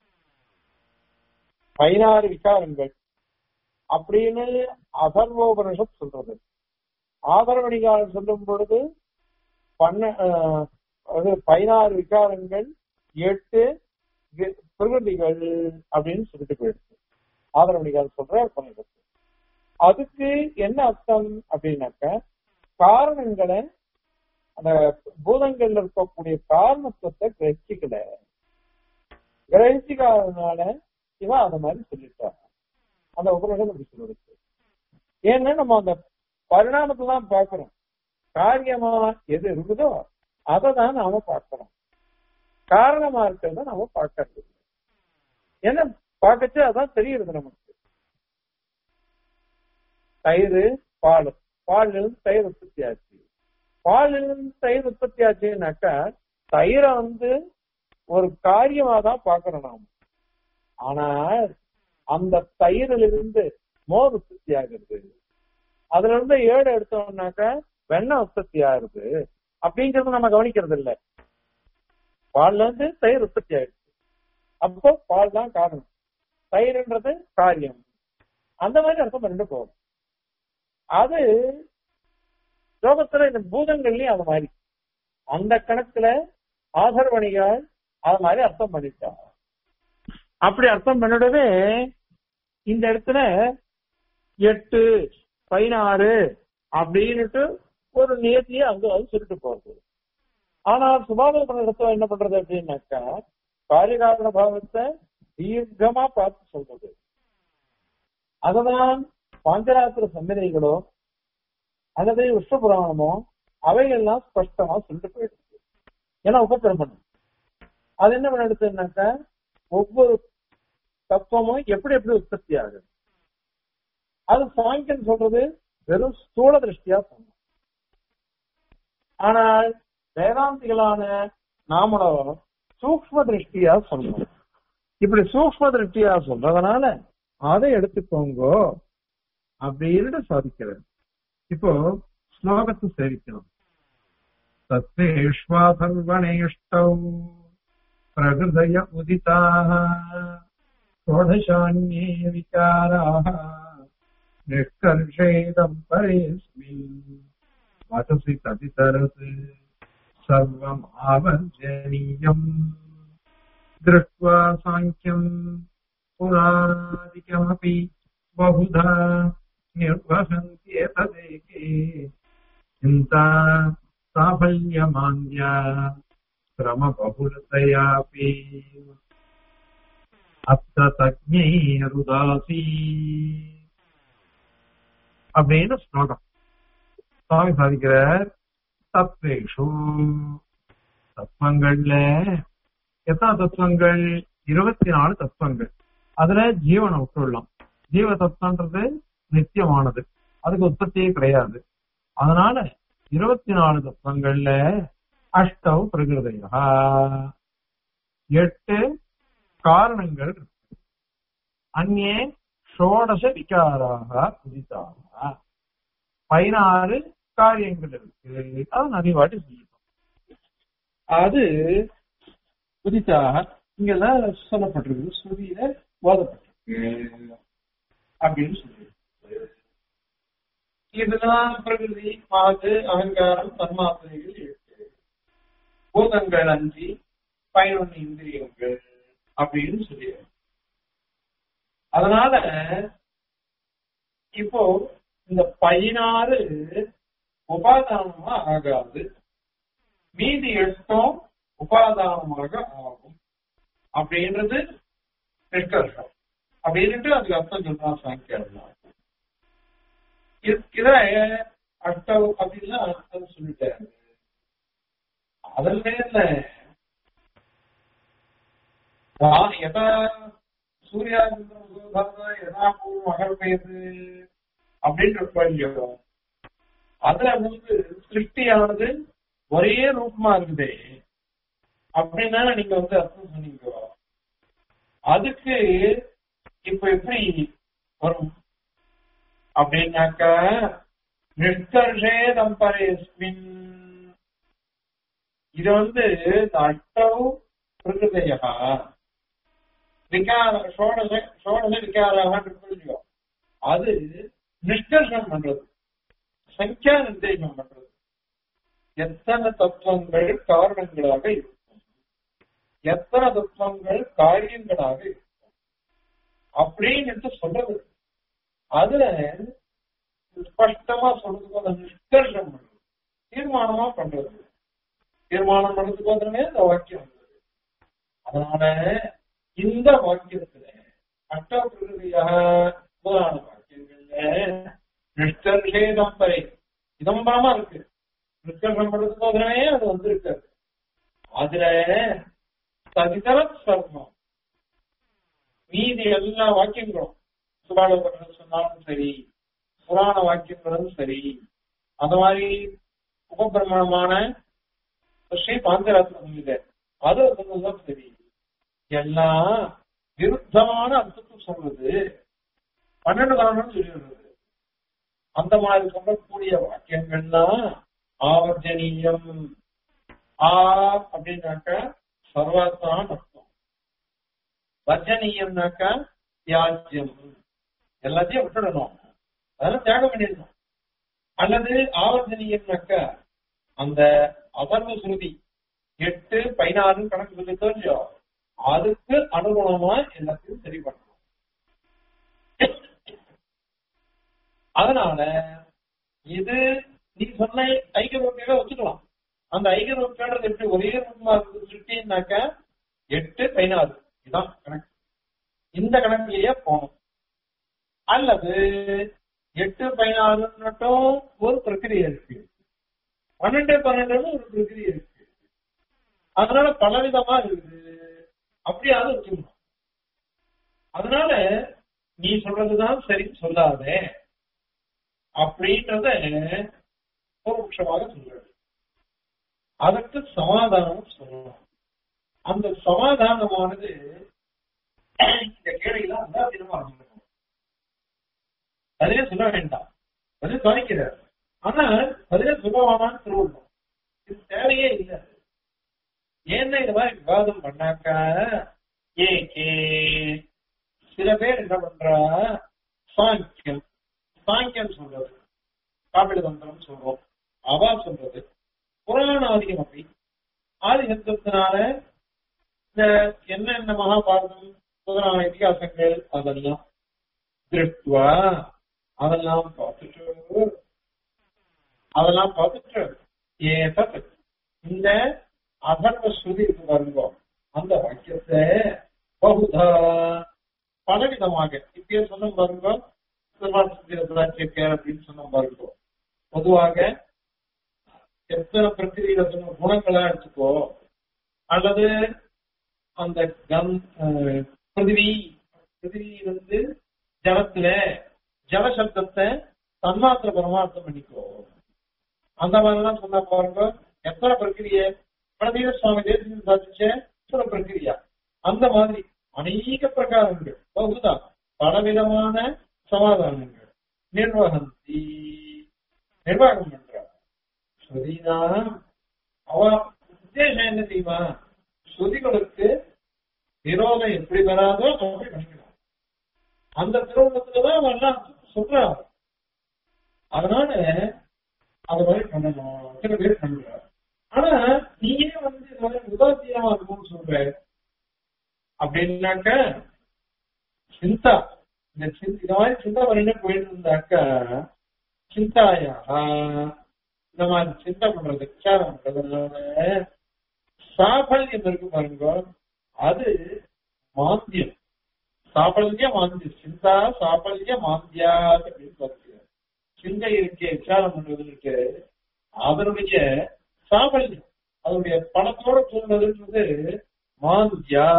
பதினாறு விசாரங்கள் அப்படின்னு அதர்வோபனிஷத் சொல்றது ஆதரவணிகால் சொல்லும் பொழுது பண்ண அது பதினாறு விகாரங்கள் எட்டு வி- பிரகிருதிகள் அப்படின்னு சொல்லிட்டு போயிடுச்சு ஆதரவணிகள் சொல்ற பண்ணிடுச்சு அதுக்கு என்ன அர்த்தம் அப்படின்னாக்க காரணங்களை அந்த பூதங்கள்ல இருக்கக்கூடிய காரணத்துவத்தை கிரகிக்கல கிரகிக்காததுனால இவன் அந்த மாதிரி சொல்லிட்டான் அந்த உபநிஷம் அப்படி சொல்லிடுச்சு ஏன்னா நம்ம அந்த பரிணாமத்தை தான் பார்க்கிறோம் காரியமா எது இருக்குதோ அதை தான் நாம பார்க்கிறோம் காரணமா இருக்கிறத நாம பார்க்கறது இல்லை. ஏன்னா பார்க்கச்சு அதான் தெரியுது நமக்கு தயிர் பால் பால்ல இருந்து தயிர் உற்பத்தி ஆச்சு பால்ல இருந்து தயிர் உற்பத்தி ஆச்சுன்னாக்கா தயிரை வந்து ஒரு காரியமா தான் பார்க்கிறோம் நாம ஆனால் அந்த தயிரிலிருந்து மோர் உற்பத்தி ஆகுது அதுல இருந்து ஏடு எடுத்தோம்னாக்கா வெண்ணெய் உற்பத்தி ஆகுது அப்படிங்கறது நம்ம கவனிக்கிறது இல்ல பால்ல இருந்து தயிர் உற்பத்தி ஆயிடுச்சு அப்போ பால் தான் காரணம் தயிர்ன்றது காரியம் அந்த மாதிரி அர்த்தம் பண்ணிட்டு போகும் அது லோகத்துல இந்த பூதங்கள்லயும் அது மாதிரி அந்த கணக்குல ஆதரவணிகள் அது மாதிரி அர்த்தம் பண்ணிட்டா அப்படி அர்த்தம் பண்ணிடவே இந்த இடத்துல எட்டு பதினாறு அப்படின்னுட்டு ஒரு நியத்தியை அங்க வந்து சொல்லிட்டு போறது ஆனால் சுபாவ இடத்துல என்ன பண்றது அப்படின்னாக்கா காரியகாரண பாவத்தை தீர்க்கமா பார்த்து சொல்றது அததான் பாஞ்சராத்திர சம்மிதைகளோ அல்லது விஷ்ணு புராணமோ அவைகள்லாம் ஸ்பஷ்டமா சொல்லிட்டு போயிடுச்சு ஏன்னா உபக்கிரமணம் அது என்ன பண்ணிடுச்சுன்னாக்கா ஒவ்வொரு தத்துவமும் எப்படி எப்படி உற்பத்தி ஆகுது அது சாங்கியன் சொல்றது வெறும் ஸ்தூல திருஷ்டியா சொன்னோம் ஆனால் வேதாந்திகளான நாமளோ சூக்ம திருஷ்டியா சொன்னோம் இப்படி சூக்ம திருஷ்டியா சொல்றதுனால அதை எடுத்துக்கோங்கோ அப்படின்னு சாதிக்கிறார் இப்போ ஸ்லோகத்தை சேவிக்கணும் தத்தேஷ்வாசர்வணேஷ்டௌ பிரகிருதய உதிதாக षोडशान्ये विकाराः निष्कर्षेदम् परेऽस्मिन् वससि तदितरत् सर्वम् आवर्जनीयम् दृष्ट्वा साङ्ख्यम् पुरादिकमपि बहुधा निर्वहन्त्येतदेके चिन्ता साफल्यमान्या श्रमबहुलतयापि அப்தஜைருதாசி அப்படின்னு ஸ்லோகம் சுவாமி சாதிக்கிறார் தத்வேஷு தத்துவங்கள்ல எத்தனை தத்துவங்கள் இருபத்தி நாலு தத்துவங்கள் அதுல ஜீவனை விட்டுடலாம் ஜீவ தத்துவன்றது நித்தியமானது அதுக்கு உற்பத்தியே கிடையாது அதனால இருபத்தி நாலு தத்துவங்கள்ல அஷ்டவ் பிரகிருதையா எட்டு காரணங்கள் இருக்கு. அந்நே ஷோடச விகாராக உதிதாக பதினாறு காரியங்கள் இருக்கு அது நிறைய வாட்டி சொல்லிட்டோம் அது உதித்தாக இங்கெல்லாம் சொல்லப்பட்டிருக்கு ஸ்ருதியில போதப்பட்டிருக்கு அப்படின்னு சொல்லி இதுதான் பிரகிருதி மாது அகங்காரம் தன்மாத்திரைகள் இருக்கு பூதங்கள் அஞ்சு பதினொன்னு இந்திரியங்கள் அப்படின்னு சொல்லி அதனால இப்போ இந்த பதினாறு உபாதானமா ஆகாது மீதி எட்டும் உபாதானமாக ஆகும் அப்படின்றது நிஷ்கர்ஷம் அப்படின்ட்டு அதுக்கு அர்த்தம் சொல்றான் சாங்கியம் இத அஷ்டவ் அப்படின்னா அர்த்தம் சொல்லிட்டாரு அதுல இல்ல यथा சூர்யாச்சந்திரன் யதா பூர்வம் அகழ்மையது அப்படின்னு இல்லையோ அதுல வந்து சிருஷ்டியானது ஒரே ரூபமா இருக்குதே அப்படின்னா நீங்க வந்து அர்த்தம் சொன்னீங்க அதுக்கு இப்ப எப்படி வரும் அப்படின்னாக்கா நிஷ்கர்ஷே தம்பரேஸ்மின் இது வந்து இந்த அஷ்டவ் பிரகிருதையா விகார ஷோடச ஷோடச விகாராக இல்லையோ அது நிஷ்கர்ஷம் பண்றது சங்கியா நிர்தேசம் பண்றது எத்தனை தத்துவங்கள் காரணங்களாக இருக்கும் எத்தனை தத்துவங்கள் காரியங்களாக இருக்கும் அப்படின்னு சொல்றது அதுல ஸ்பஷ்டமா சொல்றதுக்கு அந்த நிஷ்கர்ஷம் பண்றது தீர்மானமா பண்றது தீர்மானம் பண்றதுக்கு வந்துமே இந்த வாக்கியம் வந்தது அதனால இந்த வாக்கியத்துல அட்ட பிரகிருதியாக முதலான வாக்கியங்கள்ல நிஷ்கர்ஷேதம்பரை இதம்பரமா இருக்கு நிஷ்கர்ஷம் பண்றதுக்கு வந்துமே அது வந்திருக்காது அதுல சதிதர சர்மம் மீதி எல்லா வாக்கியங்களும் சுபாலோபர்கள் சொன்னாலும் சரி புராண வாக்கியங்களும் சரி அந்த மாதிரி உபபிரமணமான ஸ்ரீ பாஞ்சராத்திரம் இது அது சொன்னதும் சரி எல்லாம் விருத்தமான அர்த்தத்தை சொல்றது பன்னெண்டு காரணம் சொல்லிடுறது அந்த மாதிரி சொல்லக்கூடிய வாக்கியங்கள்லாம் ஆவர்ஜனீயம் ஆ அப்படின்னாக்க சர்வாத்தான் அர்த்தம் வர்ஜனீயம்னாக்கா தியாஜ்யம் எல்லாத்தையும் விட்டுடணும் அதெல்லாம் தியாகம் பண்ணிடணும் அல்லது ஆவர்ஜனீயம்னாக்கா அந்த அதர்வ சுருதி எட்டு பதினாறு கணக்கு சொல்லி தெரிஞ்சோ அதுக்கு அனுகுணமா எல்லாத்தையும் சரி பண்ணணும் அதனால இது நீ சொன்ன ஐக்கிய வச்சுக்கலாம் அந்த ஐக்கிய ரோட்டியாடுறது எப்படி ஒரே ரூபமா இருந்து சுட்டினாக்கா எட்டு பதினாறு இதுதான் கணக்கு இந்த கணக்குலயே போகணும் அல்லது எட்டு பதினாறு மட்டும் ஒரு பிரக்கிரியை இருக்கு பன்னெண்டு பன்னெண்டு ஒரு பிரக்கிரியை இருக்கு அதனால பலவிதமா இருக்குது அப்படியாவது வச்சுக்கணும் அதனால நீ சொல்றதுதான் சரின்னு சொல்லாதே அப்படின்றத ஒரு பட்சமாக சொல்றது அதற்கு சமாதானம் சொல்லணும் அந்த சமாதானமானது இந்த கேள்வியில அந்தாதீனமா சொல்லணும் பதிலே சொல்ல வேண்டாம் பதில் துணைக்கிறார் ஆனா பதிலே சொல்லவானான்னு சொல்லணும் இது தேவையே இல்லை ஏன்னா இந்த மாதிரி விவாதம் பண்ணாக்கா ஏ கே சில பேர் என்ன பண்றா சாங்கியம் சாங்கியம் சொல்றது காப்பிட தந்திரம் சொல்றோம் அவா சொல்றது புராண ஆதிக்கம் அப்படி ஆதிக்கத்தினால இந்த என்னென்ன மகாபாரதம் முதலான இதிகாசங்கள் அதெல்லாம் திருஷ்டுவா அதெல்லாம் பார்த்துட்டு அதெல்லாம் பார்த்துட்டு ஏதத் இந்த அதர்வ ஸ்ருதி இருக்கு பாருங்க அந்த வாக்கியத்தை பகுதா பலவிதமாக இப்பயே சொன்ன பாருங்க அப்படின்னு சொன்ன பாருங்க பொதுவாக எத்தனை பிரக்கிரியில சொன்ன குணங்களா எடுத்துக்கோ அல்லது அந்த கம் பிருதிவி பிருதிவி வந்து ஜலத்துல ஜலசப்தத்தை தன்மாத்திர பரமார்த்தம் பண்ணிக்கோ அந்த மாதிரிலாம் சொன்ன பாருங்க எத்தனை பிரக்கிரிய பரதீர சுவாமி தேசியம் சாதிச்ச எத்தனை பிரக்கிரியா அந்த மாதிரி அநேக பிரகாரங்கள் பகுதா பலவிதமான சமாதானங்கள் நிர்வகந்தி நிர்வாகம் பண்றார் ஸ்ருதினா அவ உத்தேசம் என்ன தெரியுமா ஸ்ருதிகளுக்கு விரோதம் எப்படி வராதோ அப்படி பண்ணிக்கலாம் அந்த திருமணத்துலதான் அவன் எல்லாம் சொல்றான் அதனால அது மாதிரி பண்ணணும் சில பேர் பண்றார் ஆனா நீயே வந்து இது மாதிரி உதாசீனமா இருக்கும்னு சொல்ற அப்படின்னாக்க சிந்தா இந்த சிந்த இந்த மாதிரி சிந்தா பண்ணிட்டு போயிட்டு இருந்தாக்கா சிந்தாயா இந்த மாதிரி சிந்தை பண்றது விசாரம் பண்றதுனால சாபல்யம் இருக்கு பாருங்க அது மாந்தியம் சாபல்ய மாந்தியம் சிந்தா சாபல்ய மாந்தியா அப்படின்னு சொல்லுங்க சிந்தை இருக்கே விசாரம் பண்றது இருக்கு அதனுடைய சாபல்யம் அதனுடைய பணத்தோட சொல்றதுன்றது மாந்தியா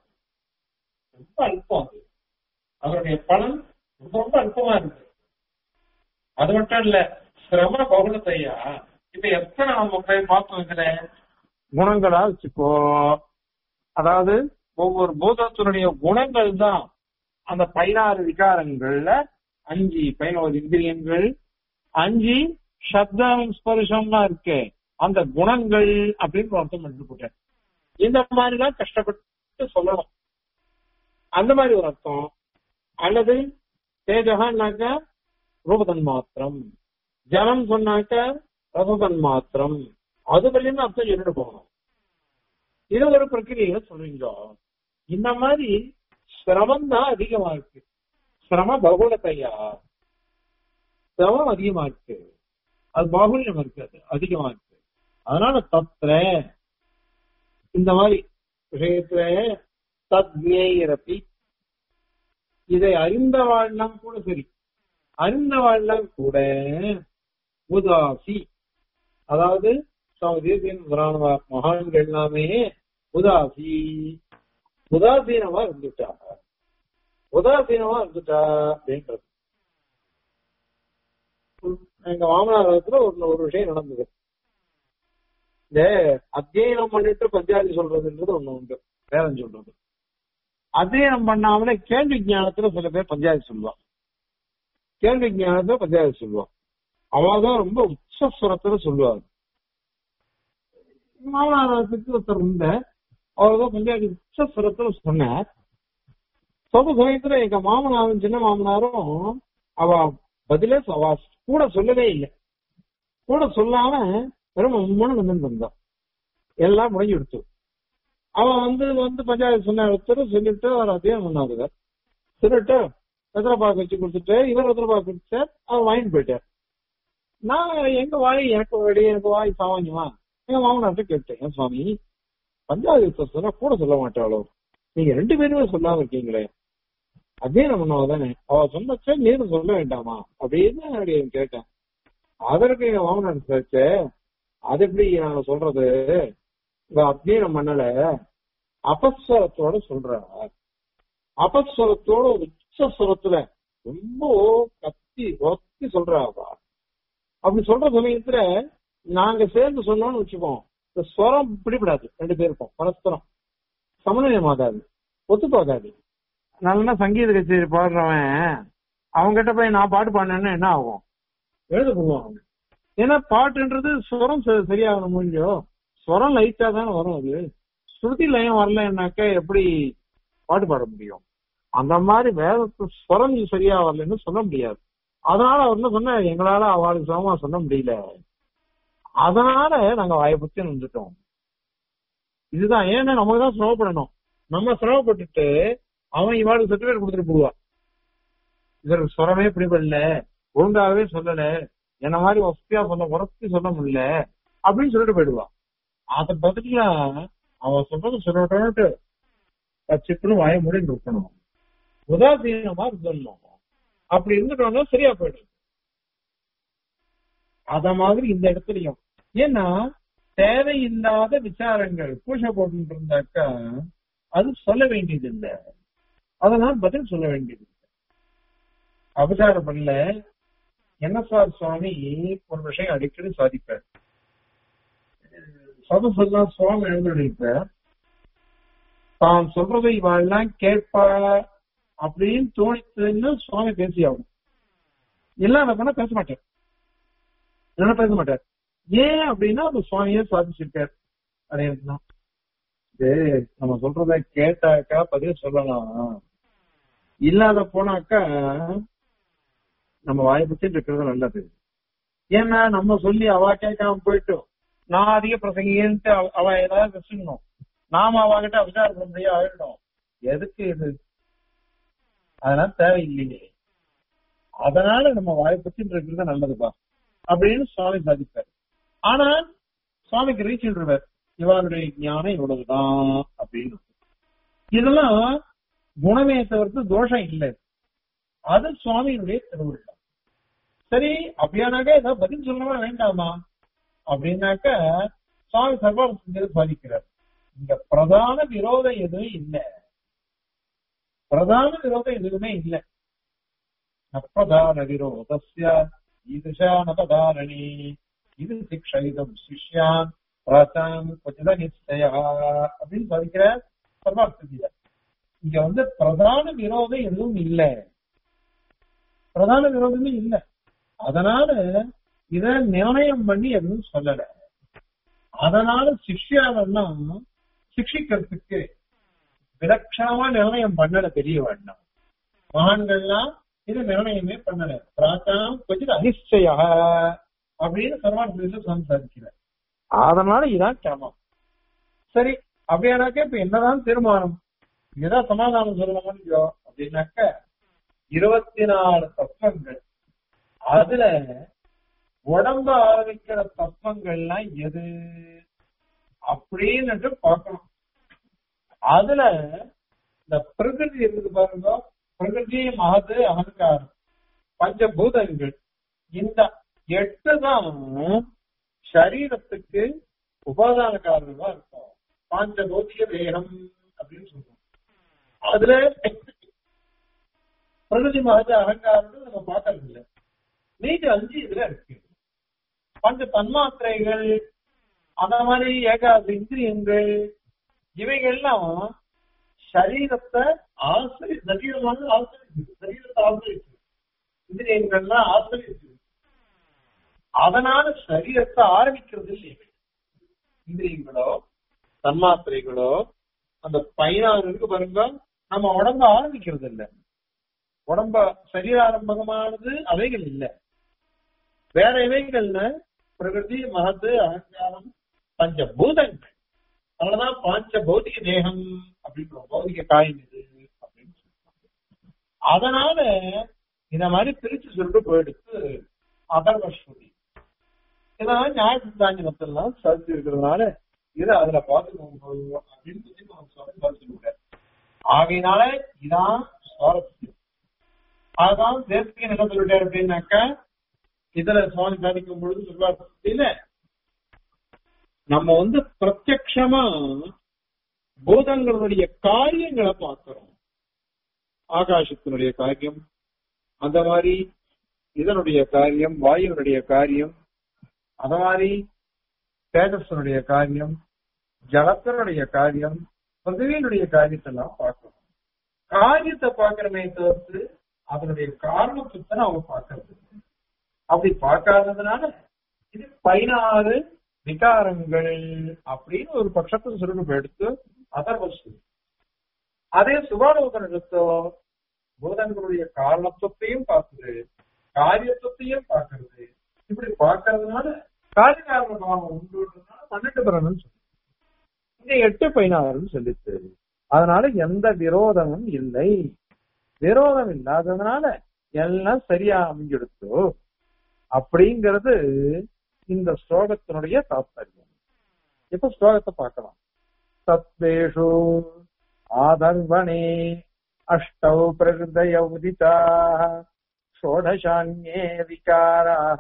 ரொம்ப அல்பம் அது அதனுடைய பலன் ரொம்ப ரொம்ப அல்பமா இருக்கு அது மட்டும் இல்ல சிரம பகுலத்தையா இப்ப எத்தனை நம்ம போய் பார்த்தோம் இதுல குணங்களா வச்சுக்கோ அதாவது ஒவ்வொரு பூதத்தினுடைய குணங்கள் தான் அந்த பதினாறு விகாரங்கள்ல அஞ்சு பதினோரு இந்திரியங்கள் அஞ்சு சப்தம் ஸ்பர்ஷம்லாம் இருக்கு அந்த குணங்கள் அப்படின்னு அர்த்தம் பண்ணிட்டு போட்டேன் இந்த மாதிரிலாம் கஷ்டப்பட்டு சொல்லணும் அந்த மாதிரி ஒரு அர்த்தம் அல்லது தேஜகான்னாக்கா ரூபதன் மாத்திரம் ஜலம் சொன்னாக்க ரசதன் மாத்திரம் அது வரையும் அர்த்தம் சொல்லிட்டு போகணும் இது ஒரு பிரக்கிரியை சொல்றீங்க இந்த மாதிரி சிரமம் தான் அதிகமா இருக்கு சிரம பகுலத்தையா சிரமம் அதிகமா இருக்கு அது பாகுல்யம் இருக்கு அது அதிகமா இருக்கு அதனால தத்திர இந்த மாதிரி விஷயத்துல தத்ஞேயரப்பி இதை அறிந்த வாழ்லாம் கூட சரி அறிந்த வாழ்லாம் கூட உதாசி அதாவது சுவாமி தேசியன் முதலான மகான்கள் எல்லாமே உதாசி உதாசீனமா இருந்துட்டாங்க உதாசீனமா இருந்துட்டா அப்படின்றது எங்க மாமனார் காலத்துல ஒரு ஒரு விஷயம் நடந்தது இந்த அத்தியனம் பண்ணிட்டு பஞ்சாயத்து சொல்றதுன்றது ஒண்ணு உண்டு வேதம் சொல்றது அத்தியனம் பண்ணாமலே கேள்வி ஞானத்துல சில பேர் பஞ்சாயத்து சொல்லுவான் கேள்வி ஞானத்துல பஞ்சாயத்து சொல்லுவான் அவதான் ரொம்ப உச்சஸ்வரத்துல சொல்லுவாங்க மாமனாரத்துக்கு ஒருத்தர் இருந்த அவர்தான் பஞ்சாயத்து உச்சஸ்வரத்துல சொன்னார் சொல்ற சமயத்துல எங்க மாமனாரும் சின்ன மாமனாரும் அவ பதிலே அவ கூட சொல்லவே இல்லை கூட சொல்லாம வெறும் உண்மைன்னு வந்து வந்தான் எல்லாம் முடிஞ்சு எடுத்து அவன் வந்து வந்து பஞ்சாயத்து சொன்ன ஒருத்தர் சொல்லிட்டு அவர் அதே பண்ணாங்க சொல்லிட்டு வெத்தலைப்பாக்கு வச்சு கொடுத்துட்டு இவர் வெத்தலைப்பாக்கு கொடுத்தார் அவர் வாங்கிட்டு போயிட்டார் நான் எங்க வாய் எனக்கு வாடி எனக்கு வாய் சாவாஞ்சுமா எங்க மாமனார்ட்ட கேட்டேன் ஏன் சுவாமி பஞ்சாயத்து சொன்னா கூட சொல்ல மாட்டாளோ நீங்க ரெண்டு பேருமே சொல்லாம இருக்கீங்களே அதே நம்ம தானே அவ சொன்னச்ச நீரும் சொல்ல வேண்டாமா அப்படின்னு அப்படி கேட்டேன் அதற்கு எங்க மாமனார் சேர்த்து அது எப்படி நாங்க சொல்றது இவ அத்தியனம் பண்ணல அபஸ்வரத்தோட சொல்ற அபஸ்வரத்தோட ஒரு உச்சஸ்வரத்துல ரொம்ப கத்தி ஒத்தி சொல்றா அவ அப்படி சொல்ற சமயத்துல நாங்க சேர்ந்து சொன்னோம்னு வச்சுப்போம் இந்த ஸ்வரம் பிடிபடாது ரெண்டு பேருக்கும் பரஸ்பரம் சமநிலையமாகாது ஒத்து போகாது நல்லா சங்கீத கச்சேரி பாடுறவன் அவங்ககிட்ட போய் நான் பாட்டு பாடினேன்னா என்ன ஆகும் எழுத போடுவாங்க ஏன்னா பாட்டுன்றது ஸ்வரம் ச- சரியாகணும் முடியும் ஸ்வரம் லைட்டா தானே வரும் அது ஸ்ருதி லயம் வரலன்னாக்கா எப்படி பாட்டு பாட முடியும் அந்த மாதிரி வேதத்து ஸ்வரம் சரியா வரலன்னு சொல்ல முடியாது அதனால அவர் என்ன சொன்ன எங்களால அவளுக்கு சமமா சொல்ல முடியல அதனால நாங்க வாயை பத்தி வந்துட்டோம் இதுதான் ஏன்னா நமக்கு தான் சிரமப்படணும் நம்ம சிரமப்பட்டுட்டு அவன் இவாளுக்கு சர்டிபிகேட் கொடுத்துட்டு போடுவான் இவர் ஸ்வரமே பிடிபடல ஒழுங்காகவே சொல்லல என்ன மாதிரி வசதியா சொல்ல உரத்தி சொல்ல முடியல அப்படின்னு சொல்லிட்டு போயிடுவான் அத பதிலா அவன் சொல்றது சொல்லட்டோன்ட்டு சிப்புன்னு வாய முடிந்து இருக்கணும் உதாசீனமா இருந்துடணும் அப்படி இருந்துட்டோம்னா சரியா போயிடும் அத மாதிரி இந்த இடத்துலயும் ஏன்னா தேவையில்லாத விசாரங்கள் பூஷ போட்டு இருந்தாக்கா அது சொல்ல வேண்டியது இல்லை அதெல்லாம் பதில் சொல்ல வேண்டியது இல்லை அபசாரம் பண்ணல என்எஸ்ஆர் சுவாமி ஒரு விஷயம் அடிக்கடி சாதிப்பார் சதசெல்லாம் சுவாமி எழுந்திருப்பார் தான் சொல்றதை இவாள்லாம் கேட்பா அப்படின்னு தோணித்துன்னு சுவாமி பேசி ஆகும் இல்லாத பண்ண பேச மாட்டார் இல்லைன்னா பேச மாட்டார் ஏன் அப்படின்னா அந்த சுவாமியே சாதிச்சிருக்கார் அடையதான் இது நம்ம சொல்றத கேட்டாக்கா பதில் சொல்லலாம் இல்லாத போனாக்கா நம்ம வாயை பத்தி இருக்கிறது நல்லது ஏன்னா நம்ம சொல்லி அவ கேட்காம போயிட்டோம் நான் அதிக பிரசங்கின்ட்டு அவ- அவ ஏதாவது பேசணும் நாம அவகிட்ட விசாரம் பண்ண முடியாது ஆயிடும் எதுக்கு இது அதனால தேவையில்லையே அதனால நம்ம வாயை பத்தி இருக்கிறது நல்லதுப்பா அப்படின்னு சுவாமி சாதிப்பார் ஆனா சுவாமிக்கு ரீச் இருவார் இவருடைய ஞானம் இவ்வளவுதான் அப்படின்னு இதெல்லாம் குணமே தவிர்த்து தோஷம் இல்லை அது சுவாமியினுடைய திருவிழா சரி அப்படியானாக்க ஏதாவது பதில் சொல்லவா வேண்டாமா அப்படின்னாக்க சுவாமி சர்வார் சிங்கர் சாதிக்கிறார் இங்க பிரதான விரோதம் எதுவும் இல்லை பிரதான விரோதம் எதுவுமே இல்லை அப்பிரதான விரோதஸ்ய ஈதுஷானபதாரணி இது சிக்ஷயிதம் சிஷ்யான் பிராச்சான் கொஞ்சத நிச்சயா அப்படின்னு சாதிக்கிற சர்வார்த்தியில இங்க வந்து பிரதான விரோதம் எதுவும் இல்லை பிரதான விரோதமே இல்லை அதனால இத நிர்ணயம் பண்ணி எதுவும் சொல்லல அதனால சிஷ்யாவெல்லாம் சிக்ஷிக்கிறதுக்கு விலட்சணமா நிர்ணயம் பண்ணல பெரிய வேண்டாம் மகான்கள்லாம் இது நிர்ணயமே பண்ணல பிராச்சாம் கொஞ்சம் அனிச்சய அப்படின்னு சர்வார்த்தியில சம்சாரிக்கிறார் அதனால இதான் கிரமம் சரி அப்படியானாக்க இப்ப என்னதான் தீர்மானம் இங்கதான் சமாதானம் சொல்லணும் இல்லையோ அப்படின்னாக்க இருபத்தி நாலு தத்துவங்கள் அதுல உடம்ப ஆரம்பிக்கிற தத்துவங்கள்லாம் எது அப்படின்னு பார்க்கணும் அதுல இந்த பிரகிருதி இருக்குது பாருங்க பிரகிருதி மகது அகங்காரம் பஞ்சபூதங்கள் இந்த எட்டு தான் சரீரத்துக்கு உபாதான காரணமா இருக்கும் பாஞ்சபௌத்திக தேகம் அப்படின்னு சொல்றோம் அதுல பிரகிருதி மகது அகங்காரம் நம்ம பார்க்கறது இல்லை மீதி அஞ்சு இதுல இருக்கு பஞ்ச தன்மாத்திரைகள் அந்த மாதிரி ஏகாத இந்திரியங்கள் இவைகள்லாம் சரீரத்தை ஆசிரி சரீரமான ஆசிரிச்சு சரீரத்தை ஆசிரிச்சு இந்திரியங்கள்லாம் ஆசிரிச்சு அதனால சரீரத்தை ஆரம்பிக்கிறது இல்லை இந்திரியங்களோ தன்மாத்திரைகளோ அந்த பதினாறு இருக்கு பாருங்க நம்ம உடம்ப ஆரம்பிக்கிறது இல்லை உடம்ப சரீராரம்பகமானது அவைகள் இல்லை வேற இவைகள்ல பிரகிருதி மகத்து அகங்காரம் பஞ்சபூதங்கள் அவ்வளவுதான் பாஞ்ச பௌதிக தேகம் அப்படின்னு பௌதிக காயம் இது அப்படின்னு சொல்லுவாங்க அதனால இந்த மாதிரி பிரிச்சு சொல்லிட்டு போயிடுத்து அதர்வஸ்வதி இதனால நியாய சித்தாஞ்சனத்தெல்லாம் சரிச்சு இருக்கிறதுனால இதை அதுல பார்த்துக்கோங்க அப்படின்னு சொல்லி நம்ம சுவாமி பதிச்சுருக்காரு ஆகையினால இதான் சுவாரஸ்யம் அதுதான் தேசிகன் என்ன சொல்லிட்டாரு அப்படின்னாக்கா இதுல சுவாமி சாதிக்கும் பொழுது சொல்வார் நம்ம வந்து பிரத்யக்ஷமா பூதங்களுடைய காரியங்களை பார்க்கிறோம் ஆகாசத்தினுடைய காரியம் அந்த மாதிரி இதனுடைய காரியம் வாயுனுடைய காரியம் அந்த மாதிரி தேஜஸனுடைய காரியம் ஜலத்தினுடைய காரியம் பிருத்திவியினுடைய காரியத்தை எல்லாம் பார்க்கிறோம் காரியத்தை பார்க்கிறமே தவிர்த்து அதனுடைய காரணத்தை அவங்க பார்க்கறது அப்படி பார்க்காததுனால இது பதினாறு விகாரங்கள் அப்படின்னு ஒரு பட்சத்தை சுருக்கம் எடுத்து அதர்வசு அதே சுபாலோகனிடத்தோ பூதங்களுடைய காரணத்துவத்தையும் பார்க்குது காரியத்துவத்தையும் பார்க்கறது இப்படி பார்க்கறதுனால காரிய காரண பாவம் உண்டுன்றதுனால பன்னெண்டு பிறன்னு சொல்லு இங்க எட்டு பதினாறுன்னு சொல்லிச்சு அதனால எந்த விரோதமும் இல்லை விரோதம் இல்லாததுனால எல்லாம் சரியா அமைஞ்சிடுத்தோ அப்படிங்கிறது இந்த ஸ்லோகத்தினுடைய தாத்பரியம் இப்ப ஸ்லோகத்தை பார்க்கலாம் சத்வேஷு ஆதர்வணே அஷ்டௌ பிரகிருதய உதிதா ஷோடசான்யே விகாராः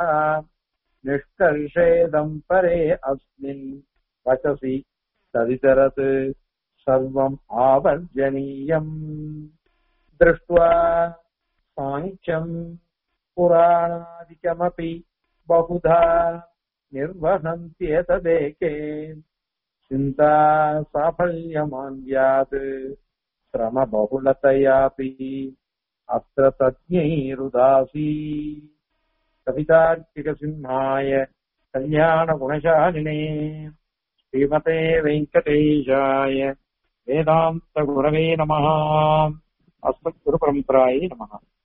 நிஷ்கர்ஷேதம் பரே அஸ்மின் வசசி ததிதரத் சர்வம் ஆவர்ஜனீயம் दृष्ट्वा साङ्ख्यम् पुराणादिकमपि बहुधा निर्वहन्त्येतदेके चिन्ता साफल्यमान्द्यात् श्रमबहुलतयापि अत्र तज्ञैरुदासी कवितार्किकसिंहाय कल्याणगुणशालिने श्रीमते वेङ्कटेशाय वेदान्तगुरवे नमः अस्मद्गुरुपरम्परायै नमः